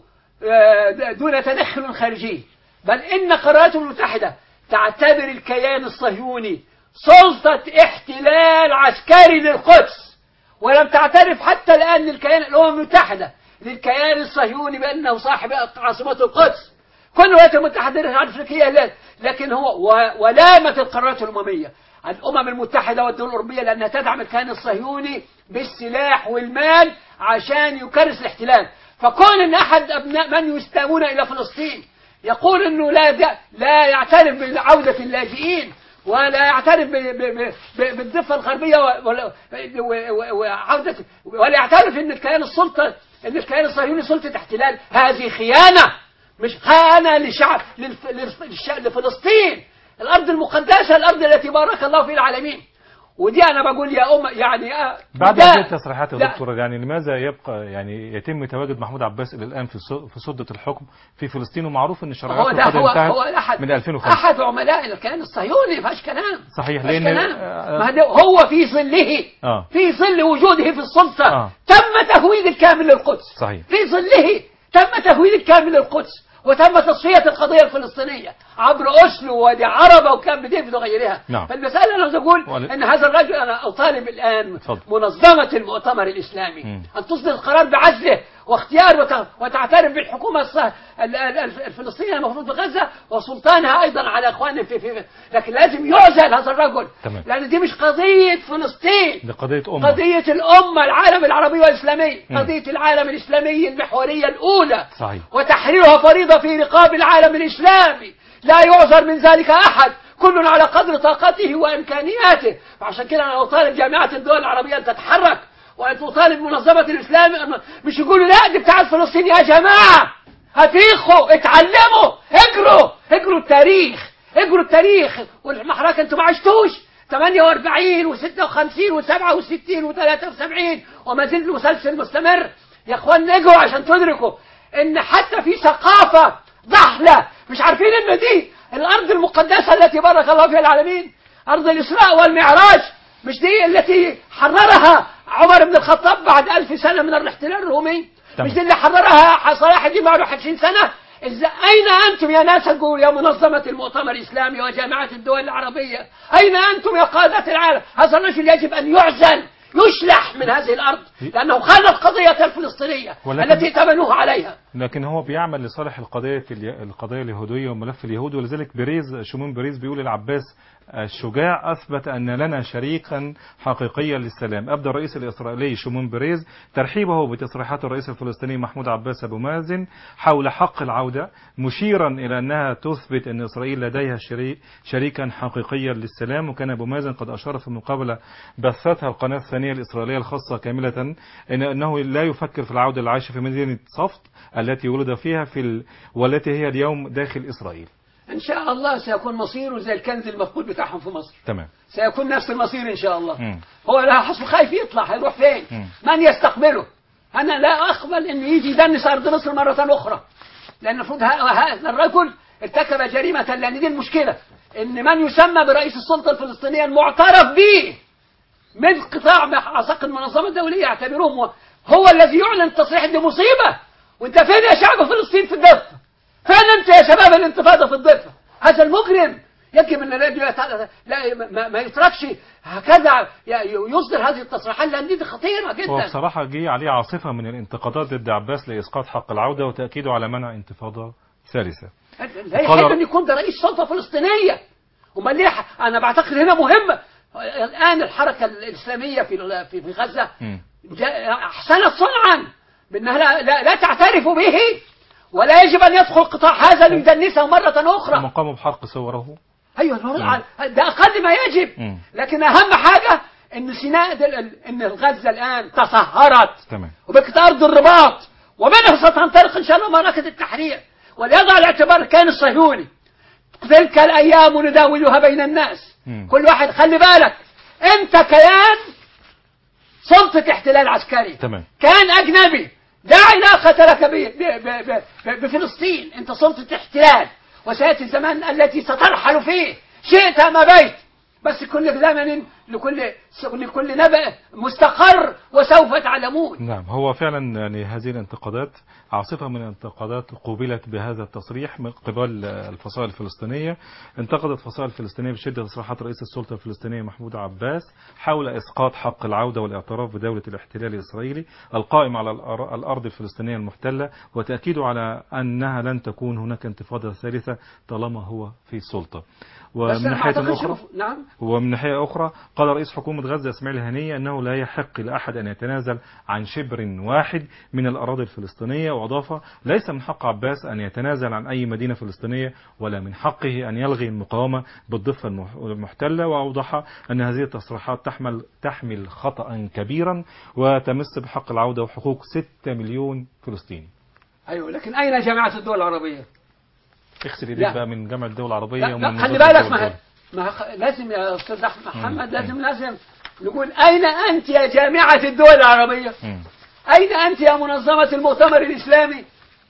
آه، دون تدخل خارجي بل إن قرارات المتحدة تعتبر الكيان الصهيوني سلطة احتلال عسكري للقدس ولم تعترف حتى الآن للكيان الأمم المتحدة للكيان الصهيوني بأنه صاحب عاصمة القدس كل الولايات المتحدة الأفريقية لا لكن هو و- ولامت القرارات الأممية الأمم المتحدة والدول الأوروبية لأنها تدعم الكيان الصهيوني بالسلاح والمال عشان يكرس الاحتلال فكون أن أحد أبناء من يستامون إلى فلسطين يقول أنه لا د- لا يعترف بعودة اللاجئين ولا يعترف ب- ب- ب- بالضفة الغربية و- ولا- و- و- وعودة ولا يعترف أن الكيان السلطة أن الكيان الصهيوني سلطة احتلال هذه خيانة مش خيانة لشعب للف- للف- للش- لفلسطين الأرض المقدسة الأرض التي بارك الله في العالمين ودي أنا بقول يا أم يعني آه، بعد ده- هذه التصريحات يا لا، دكتور يعني لماذا يبقى يعني يتم تواجد محمود عباس الى الان في سو- في سدة الحكم في فلسطين ومعروف ان هو شرعيات ده القضاء هو انتهت هو أحد من 2005 أحد عملاء الكيان الصهيوني ما فيهاش كلام صحيح ما فيهاش لان كلام آه، ما ده هو في ظله اه في ظل وجوده في السلطة آه. تم تهويد الكامل للقدس صحيح في ظله تم تهويد الكامل للقدس وتم تصفية القضية الفلسطينية عبر أسلو وادي عربة وكامب ديفيد وغيرها نعم. فالمسألة أنا عاوز أقول ولا- أن هذا الرجل أنا أطالب الآن اتفضل. منظمة المؤتمر الإسلامي مم. أن تصدر القرار بعزله واختيار وت- وتعترف بالحكومة الص- ال- ال- الف- الفلسطينية المفروض في غزة وسلطانها أيضا على إخواننا في, في لكن لازم يعزل هذا الرجل تمام. لأن دي مش قضية فلسطين دي قضية أمة قضية الأمة العالم العربي والإسلامي مم. قضية العالم الإسلامي المحورية الأولى صحيح وتحريرها فريضة في رقاب العالم الإسلامي لا يعذر من ذلك أحد كل على قدر طاقته وإمكانياته فعشان كده أنا أطالب جامعات الدول العربية أن تتحرك وأن تطالب منظمة الإسلام أن- مش يقولوا لا دي بتاع فلسطين يا جماعة هتيخوا اتعلموا اجروا اجروا التاريخ اجروا التاريخ والمحركة انتوا ما عشتوش 48 و56 و67 و73 وما زلت المسلسل مستمر يا اخوان اجروا عشان تدركوا ان حتى في ثقافة ضحلة مش عارفين ان دي الارض المقدسة التي بارك الله فيها العالمين ارض الاسراء والمعراج مش دي التي حررها عمر بن الخطاب بعد ألف سنة من الاحتلال الرومي تمام. مش دي اللي حررها صلاح الدين بعد 20 سنة إذا أين أنتم يا ناس أقول يا منظمة المؤتمر الإسلامي وجامعة الدول العربية أين أنتم يا قادة العالم هذا الرجل يجب أن يعزل يشلح من هذه الأرض لأنه خان القضية الفلسطينية ولكن- التي تبنوه عليها لكن هو بيعمل لصالح القضية الي- القضية اليهودية وملف اليهود ولذلك بريز شمون بريز بيقول العباس الشجاع أثبت أن لنا شريكا حقيقيا للسلام أبدى الرئيس الإسرائيلي شمون بريز ترحيبه بتصريحات الرئيس الفلسطيني محمود عباس أبو مازن حول حق العودة مشيرا إلى أنها تثبت أن إسرائيل لديها شريك شريكا حقيقيا للسلام وكان أبو مازن قد أشار في المقابلة بثتها القناة الثانية الإسرائيلية الخاصة كاملة إن أنه لا يفكر في العودة للعيش في مدينة صفت التي ولد فيها في ال... والتي هي اليوم داخل إسرائيل إن شاء الله سيكون مصيره زي الكنز المفقود بتاعهم في مصر تمام سيكون نفس المصير إن شاء الله مم. هو لا حسب خايف يطلع هيروح فين مم. من يستقبله أنا لا أقبل أن يجي يدنس أرض مصر مرة أخرى لأن المفروض ه- هذا الرجل ارتكب جريمة لأن دي المشكلة إن من يسمى برئيس السلطة الفلسطينية المعترف به من قطاع عساكر المنظمة الدولية يعتبروهم هو- هو الذي يعلن التصريح دي مصيبة وانت فين يا شعب فلسطين في الضفة فين انت يا شباب الانتفاضة في الضفة هذا المجرم يجب ان لا, لا, لا ما, ما يتركش هكذا ي- يصدر هذه التصريحات لان دي خطيرة هو جدا بصراحة جه عليه عاصفة من الانتقادات ضد عباس لإسقاط حق العودة وتأكيده على منع انتفاضة ثالثة لا يحب ان يكون ده رئيس سلطة فلسطينية امال ليه ح- انا بعتقد هنا مهمة الان الحركة الاسلامية في ال- في في غزة مم. جاء- احسنت صنعا بانها لا, لا, لا تعترف به ولا يجب ان يدخل قطاع هذا ليدنسه مرة هم اخرى قاموا بحرق صوره ايوه الوضع- ده اقل ما يجب مم. لكن اهم حاجة ان سيناء دل- ان غزة الان تصهرت تمام وبقت أرض الرباط ومنها ستنطلق إن شاء الله معركة التحرير وليضع الاعتبار الكيان الصهيوني تلك الأيام نداولها بين الناس مم. كل واحد خلي بالك أنت كيان سلطة احتلال عسكري تمام كان أجنبي لا علاقة لك ب- ب- ب- ب- بفلسطين أنت سلطة احتلال وسيأتي الزمان التي سترحل فيه شئت أم أبيت بس كل زمن لكل لكل نبأ مستقر وسوف تعلمون نعم هو فعلا يعني هذه الانتقادات عاصفة من الانتقادات قوبلت بهذا التصريح من قبل الفصائل الفلسطينية انتقدت الفصائل الفلسطينية بشدة تصريحات رئيس السلطة الفلسطينية محمود عباس حول إسقاط حق العودة والاعتراف بدولة الاحتلال الإسرائيلي القائم على الأر- الأرض الفلسطينية المحتلة وتأكيده على أنها لن تكون هناك انتفاضة ثالثة طالما هو في السلطة بس ومن أنا ما ناحية أعتقدش أخرى إنه- نعم ومن ناحية أخرى قال رئيس حكومة غزة إسماعيل هنية أنه لا يحق لأحد أن يتنازل عن شبر واحد من الأراضي الفلسطينية وأضاف ليس من حق عباس أن يتنازل عن أي مدينة فلسطينية ولا من حقه أن يلغي المقاومة بالضفة المح- المحتلة وأوضح أن هذه التصريحات تحمل تحمل خطأ كبيرا وتمس بحق العودة وحقوق 6 مليون فلسطيني أيوه لكن أين جامعة الدول العربية؟ اغسل لا. ايديك بقى من جامعة الدول العربية لا, ومن لا خلي وزارة بالك الدول ما, الدولية. ما خ- لازم يا أستاذ أحمد محمد مم. لازم لازم نقول أين أنت يا جامعة الدول العربية؟ مم. أين أنت يا منظمة المؤتمر الإسلامي؟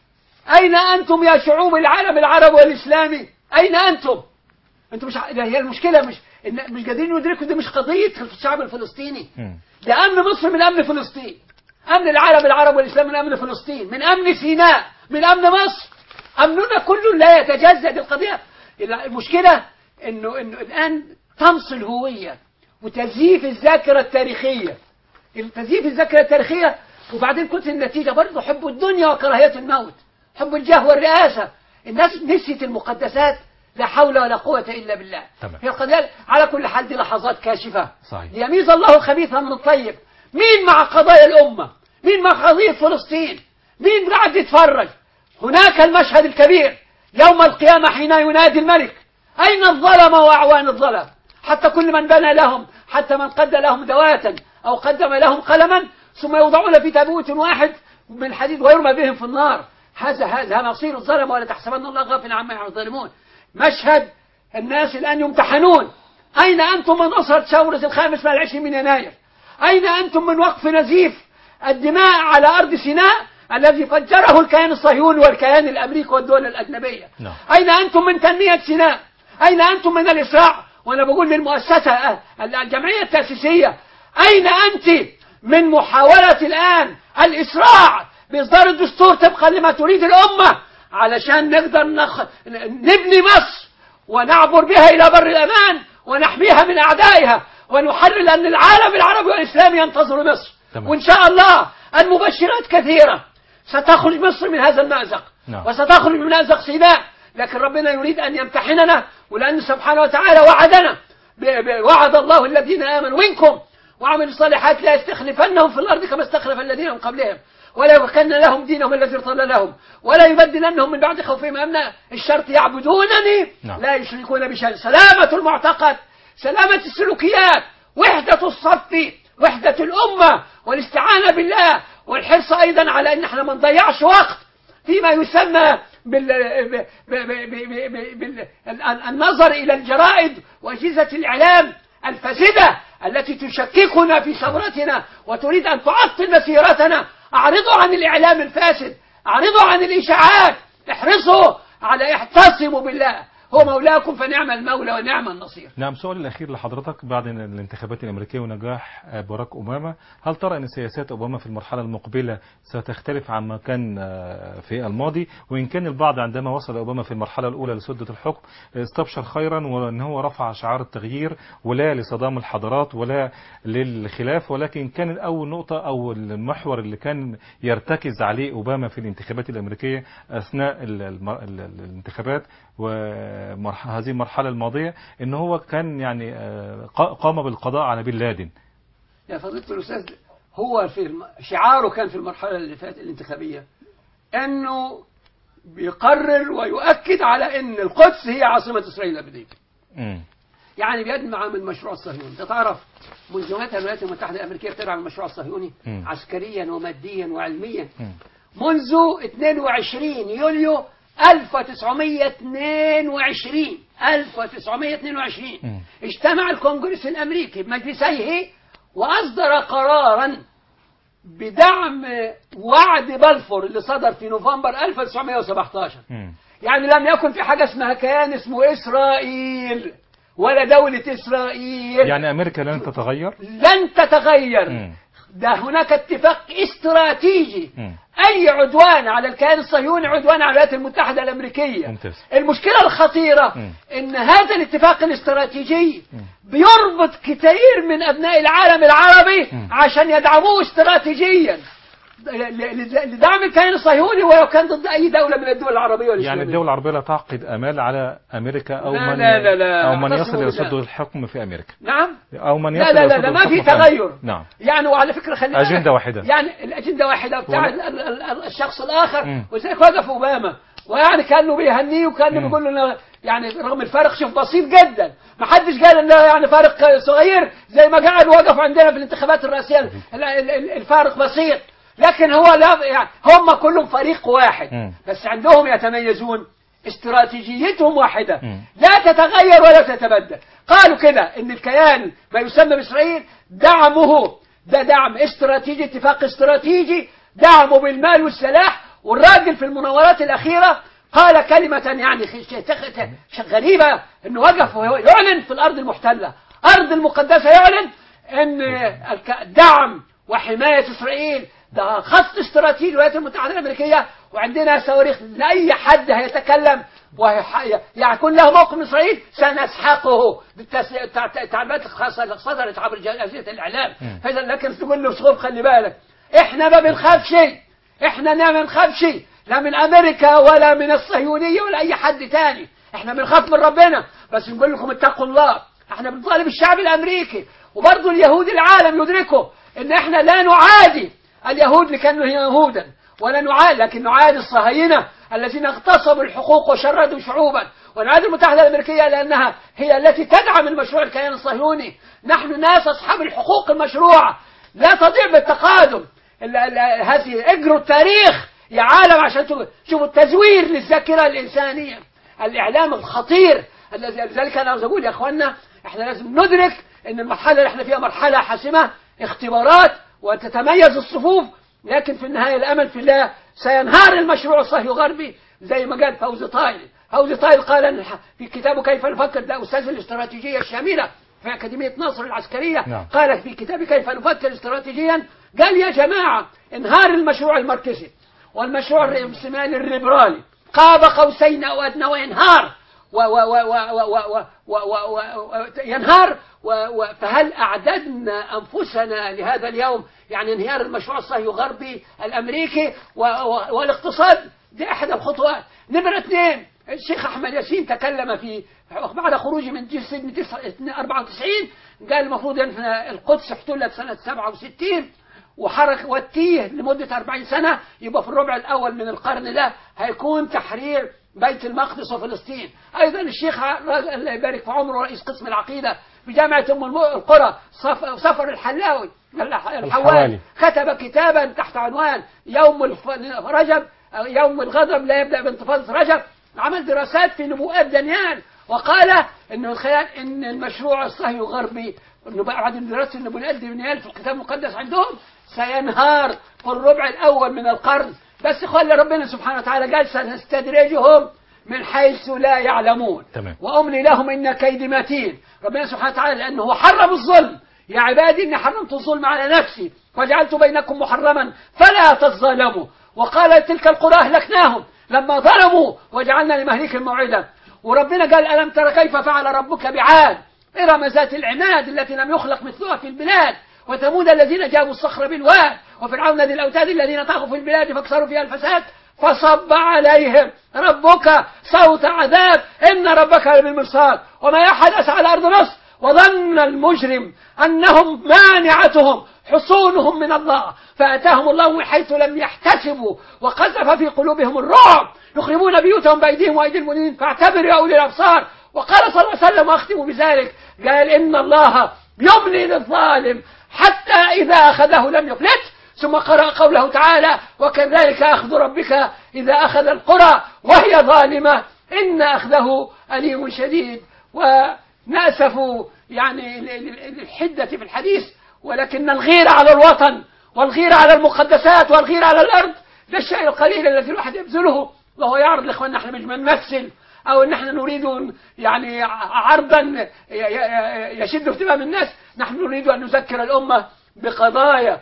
أين أنتم يا شعوب العالم العربي والإسلامي؟ أين أنتم؟ أنتم مش ع- ده هي المشكلة مش إن مش قادرين يدركوا دي مش قضية الشعب الفلسطيني مم. ده أمن مصر من أمن فلسطين أمن العالم العربي والإسلام من أمن فلسطين من أمن سيناء من أمن مصر أمننا كله لا يتجزأ دي القضية المشكلة إنه إنه الآن طمس الهوية وتزييف الذاكرة التاريخية تزييف الذاكرة التاريخية وبعدين كنت النتيجة برضه حب الدنيا وكراهية الموت حب الجاه والرئاسة الناس نسيت المقدسات لا حول ولا قوة إلا بالله تمام. هي القضية على كل حال دي لحظات كاشفة صحيح. ليميز الله الخبيث من الطيب مين مع قضايا الأمة مين مع قضية فلسطين مين قاعد يتفرج هناك المشهد الكبير يوم القيامة حين ينادي الملك أين الظلم وأعوان الظلم حتى كل من بنى لهم حتى من قد لهم دواتا أو قدم لهم قلما ثم يوضعون في تابوت واحد من حديد ويرمى بهم في النار هذا هذا مصير الظلم ولا تحسبن الله غافلا عما يعمل الظالمون مشهد الناس الآن يمتحنون أين أنتم من أسرة ثورة الخامس من العشرين من يناير أين أنتم من وقف نزيف الدماء على أرض سيناء الذي فجره الكيان الصهيوني والكيان الأمريكي والدول الأجنبية نعم. أين أنتم من تنمية سيناء أين أنتم من الإسراع وأنا بقول للمؤسسة آه، الجمعية التأسيسية أين أنت من محاولة الآن الإسراع بإصدار الدستور طبقا لما تريد الأمة علشان نقدر نخ... نبني مصر ونعبر بها إلى بر الأمان ونحميها من أعدائها ونحرر أن العالم العربي والإسلامي ينتظر مصر تمام. وإن شاء الله المبشرات كثيرة ستخرج مصر من هذا المأزق نعم. وستخرج من مأزق سيناء لكن ربنا يريد أن يمتحننا ولأن سبحانه وتعالى وعدنا ب- ب- وعد الله الذين آمنوا منكم وعملوا الصالحات لا يستخلفنهم في الأرض كما استخلف الذين من قبلهم ولا يمكن لهم دينهم الذي ارتضى لهم ولا يبدلنهم من بعد خوفهم أمنا الشرط يعبدونني نعم. لا يشركون بشيء سلامة المعتقد سلامة السلوكيات وحدة الصف وحدة الأمة والاستعانة بالله والحرص أيضا على أن احنا ما نضيعش وقت فيما يسمى بال... ب... ب... ب... ب... ب... بال... ال- النظر إلى الجرائد وأجهزة الإعلام الفاسدة التي تشككنا في ثورتنا وتريد أن تعطل مسيرتنا أعرضوا عن الإعلام الفاسد أعرضوا عن الإشاعات احرصوا على احتصموا بالله هو مولاكم فنعم المولى ونعم النصير نعم سؤالي الأخير لحضرتك بعد الانتخابات الأمريكية ونجاح باراك أوباما هل ترى أن سياسات أوباما في المرحلة المقبلة ستختلف عما كان آه، في الماضي وإن كان البعض عندما وصل أوباما في المرحلة الأولى لسدة الحكم استبشر خيرا وأن هو رفع شعار التغيير ولا لصدام الحضارات ولا للخلاف ولكن كان أول نقطة أو المحور اللي كان يرتكز عليه أوباما في الانتخابات الأمريكية أثناء ال- الم- ال- ال- الانتخابات وهذه المرحلة الماضية ان هو كان يعني آه، ق- قام بالقضاء على بن لادن يا فضيلة الأستاذ هو في الم... شعاره كان في المرحلة اللي فاتت الانتخابية أنه بيقرر ويؤكد على أن القدس هي عاصمة إسرائيل الأبدية مم. يعني بيدمع من المشروع الصهيوني انت تعرف منذ متى الولايات المتحدة الأمريكية بتدعم المشروع الصهيوني مم. عسكريا وماديا وعلميا مم. منذ 22 يوليو 1922 1922 مم. اجتمع الكونغرس الأمريكي بمجلسيه وأصدر قرارا بدعم وعد بلفور اللي صدر في نوفمبر 1917 مم. يعني لم يكن في حاجة اسمها كيان اسمه إسرائيل ولا دولة إسرائيل يعني أمريكا لن تتغير لن تتغير مم. ده هناك اتفاق استراتيجي مم. أي عدوان على الكيان الصهيوني عدوان على الولايات المتحدة الأمريكية ممتاز. المشكلة الخطيرة مم. إن هذا الاتفاق الاستراتيجي بيربط كثير من أبناء العالم العربي مم. عشان يدعموه استراتيجيا ل- ل- لدعم الكيان الصهيوني ولو كان ضد أي دولة من الدول العربية والإسلامية يعني الدول العربية لا تعقد آمال على أمريكا أو لا من لا لا لا. أو من اعتصموا يصل إلى بالله. سدة الحكم في أمريكا نعم أو من لا يصل لا إلى لا, سدة لا ما في الحكم في أمريكا. تغير نعم يعني وعلى فكرة خلي بالك. أجندة واحدة. يعني الأجندة واحدة بتاع ولا- ال- ال- ال- الشخص الآخر مم. وزيك وقف أوباما ويعني كأنه بيهنيه وكأنه مم. بيقول له إنه يعني رغم الفرق شوف بسيط جدا ما حدش قال انه يعني فارق صغير زي ما قاعد وقف عندنا في الانتخابات الرئاسية ال- ال- ال- الفارق بسيط لكن هو لا يعني هم كلهم فريق واحد مم. بس عندهم يتميزون استراتيجيتهم واحدة مم. لا تتغير ولا تتبدل قالوا كده ان الكيان ما يسمى باسرائيل دعمه ده دعم استراتيجي اتفاق استراتيجي دعمه بالمال والسلاح والراجل في المناورات الاخيره قال كلمة يعني خ- ش- تخ- ش- غريبة انه وقف وهو يعلن في الارض المحتلة ارض المقدسة يعلن ان الك- دعم وحماية اسرائيل ده خط استراتيجي للولايات المتحدة الامريكية وعندنا صواريخ لاي حد هيتكلم ويكون له موقف من اسرائيل سنسحقه بالتس- تع- تع- التعليمات الخاصه اللي صدرت عبر اجهزه الاعلام مم. فاذا لكن تقول له شوف خلي بالك احنا ما بنخاف شيء احنا ما بنخاف شيء لا من امريكا ولا من الصهيونيه ولا اي حد تاني احنا بنخاف من ربنا بس نقول لكم اتقوا الله احنا بنطالب الشعب الامريكي وبرضه اليهود العالم يدركوا ان احنا لا نعادي اليهود لكانوا يهودا ولا نعادي لكن نعادي الصهاينه الذين اغتصبوا الحقوق وشردوا شعوبا ونعادي المتحده الامريكيه لانها هي التي تدعم المشروع الكيان الصهيوني نحن ناس اصحاب الحقوق المشروعه لا تضيع بالتقادم ال- ال- هذه اجروا التاريخ يا عالم عشان تشوفوا- شوفوا التزوير للذاكره الانسانيه الاعلام الخطير الذي لذلك انا عاوز اقول يا اخوانا احنا لازم ندرك ان المرحله اللي احنا فيها مرحله حاسمه اختبارات وتتميز الصفوف لكن في النهايه الامل في الله سينهار المشروع الصهيوني الغربي زي ما قال فوزي طايل فوزي طايل قال إن الح- في كتابه كيف نفكر ده أستاذ الاستراتيجية الشاملة في أكاديمية ناصر العسكرية نعم. قال في كتاب كيف نفكر استراتيجيا قال يا جماعة انهار المشروع الماركسي والمشروع الرأسمالي الليبرالي قاب قوسين أو أدنى وينهار و و و و و و و و و و ينهار و و فهل أعددنا أنفسنا لهذا اليوم يعني انهيار المشروع الصهيوني الغربي الأمريكي و و والاقتصاد دي أحد الخطوات نمرة اثنين الشيخ أحمد ياسين تكلم في بعد خروجه من السجن 94 قال المفروض أن القدس احتلت سنة 67 وحرك والتيه لمدة 40 سنة يبقى في الربع الأول من القرن ده هيكون تحرير بيت المقدس وفلسطين أيضا الشيخ ع- الله يبارك في عمره رئيس قسم العقيدة بجامعة أم الم- القرى صف- سفر الحلاوي الح- الحوالي. الحوالي كتب كتابا تحت عنوان يوم الف- رجب أو يوم الغضب لا يبدأ بانتفاضة رجب عمل دراسات في نبوءات دانيال وقال انه من خلال ان المشروع الصهيوني الغربي انه بعد دراسه النبوءات دانيال في الكتاب المقدس عندهم سينهار في الربع الاول من القرن بس خلي ربنا سبحانه وتعالى قال سنستدرجهم من حيث لا يعلمون تمام. واملي لهم ان كيدي متين ربنا سبحانه وتعالى لانه هو حرم الظلم يا عبادي اني حرمت الظلم على نفسي وجعلت بينكم محرما فلا تظلموا وقال تلك القرى اهلكناهم لما ظلموا وجعلنا لمهلكهم موعدا وربنا قال الم تر كيف فعل ربك بعاد ارم ذات العناد التي لم يخلق مثلها في البلاد وثمود الذين جابوا الصخر بالواد وفرعون ذي الاوتاد الذين طغوا في البلاد فاكثروا فيها الفساد فصب عليهم ربك صوت عذاب ان ربك لبالمرصاد وما يحدث على ارض مصر وظن المجرم انهم مانعتهم حصونهم من الله فاتاهم الله من حيث لم يحتسبوا وقذف في قلوبهم الرعب يخربون بيوتهم بايديهم وايدي المؤمنين فاعتبروا يا اولي الابصار وقال صلى الله عليه وسلم واختم بذلك قال ان الله يملي للظالم حتى اذا اخذه لم يفلت ثم قرأ قوله تعالى وكذلك أخذ ربك إذا أخذ القرى وهي ظالمة إن أخذه أليم شديد ونأسف يعني ل- ل- للحدة في الحديث ولكن الغيرة على الوطن والغيرة على المقدسات والغيرة على الأرض ده الشيء القليل الذي الواحد يبذله وهو يعرض لإخواننا احنا مش بنمثل أو إن احنا نريد يعني عرضا ي- ي- يشد اهتمام الناس نحن نريد أن نذكر الأمة بقضايا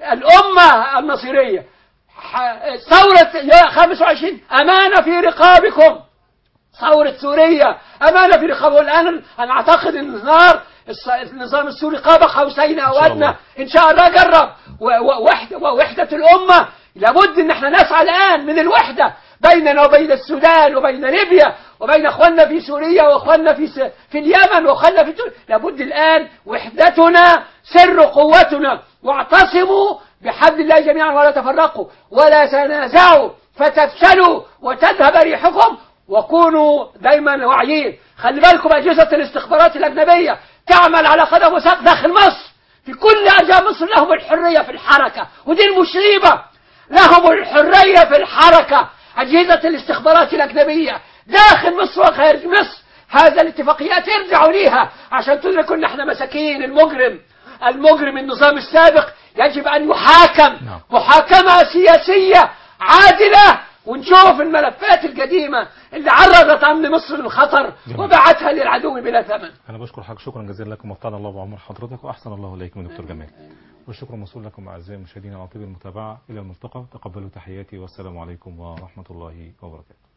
الأمة النصيرية ح- ثورة يا 25 أمانة في رقابكم ثورة سوريا أمانة في رقابه الآن أنا أعتقد أن النار الص- النظام السوري قاب قوسين أو شاء أدنى الله. إن شاء الله جرب و- و- وحدة ووحدة الأمة لابد أن احنا نسعى الآن من الوحدة بيننا وبين السودان وبين ليبيا وبين اخواننا في سوريا واخواننا في س... في اليمن واخواننا في تونس لابد الان وحدتنا سر قوتنا واعتصموا بحبل الله جميعا ولا تفرقوا ولا تنازعوا فتفشلوا وتذهب ريحكم وكونوا دايما واعيين خلي بالكم اجهزه الاستخبارات الاجنبيه تعمل على قدم وساق داخل مصر في كل ارجاء مصر لهم الحريه في الحركه ودي المصيبه لهم الحريه في الحركه اجهزه الاستخبارات الاجنبيه داخل مصر وخارج مصر هذا الاتفاقيات ارجعوا ليها عشان تدركوا ان احنا مساكين المجرم المجرم النظام السابق يجب ان يحاكم نعم. محاكمه سياسيه عادله ونشوف الملفات القديمه اللي عرضت امن مصر للخطر جميل. وبعتها للعدو بلا ثمن أنا بشكر حضرتك شكرا جزيلا لكم وطال الله بعمر حضرتك وأحسن الله إليكم يا دكتور جمال والشكر موصول لكم أعزائي المشاهدين على طيب المتابعة إلى الملتقى تقبلوا تحياتي والسلام عليكم ورحمة الله وبركاته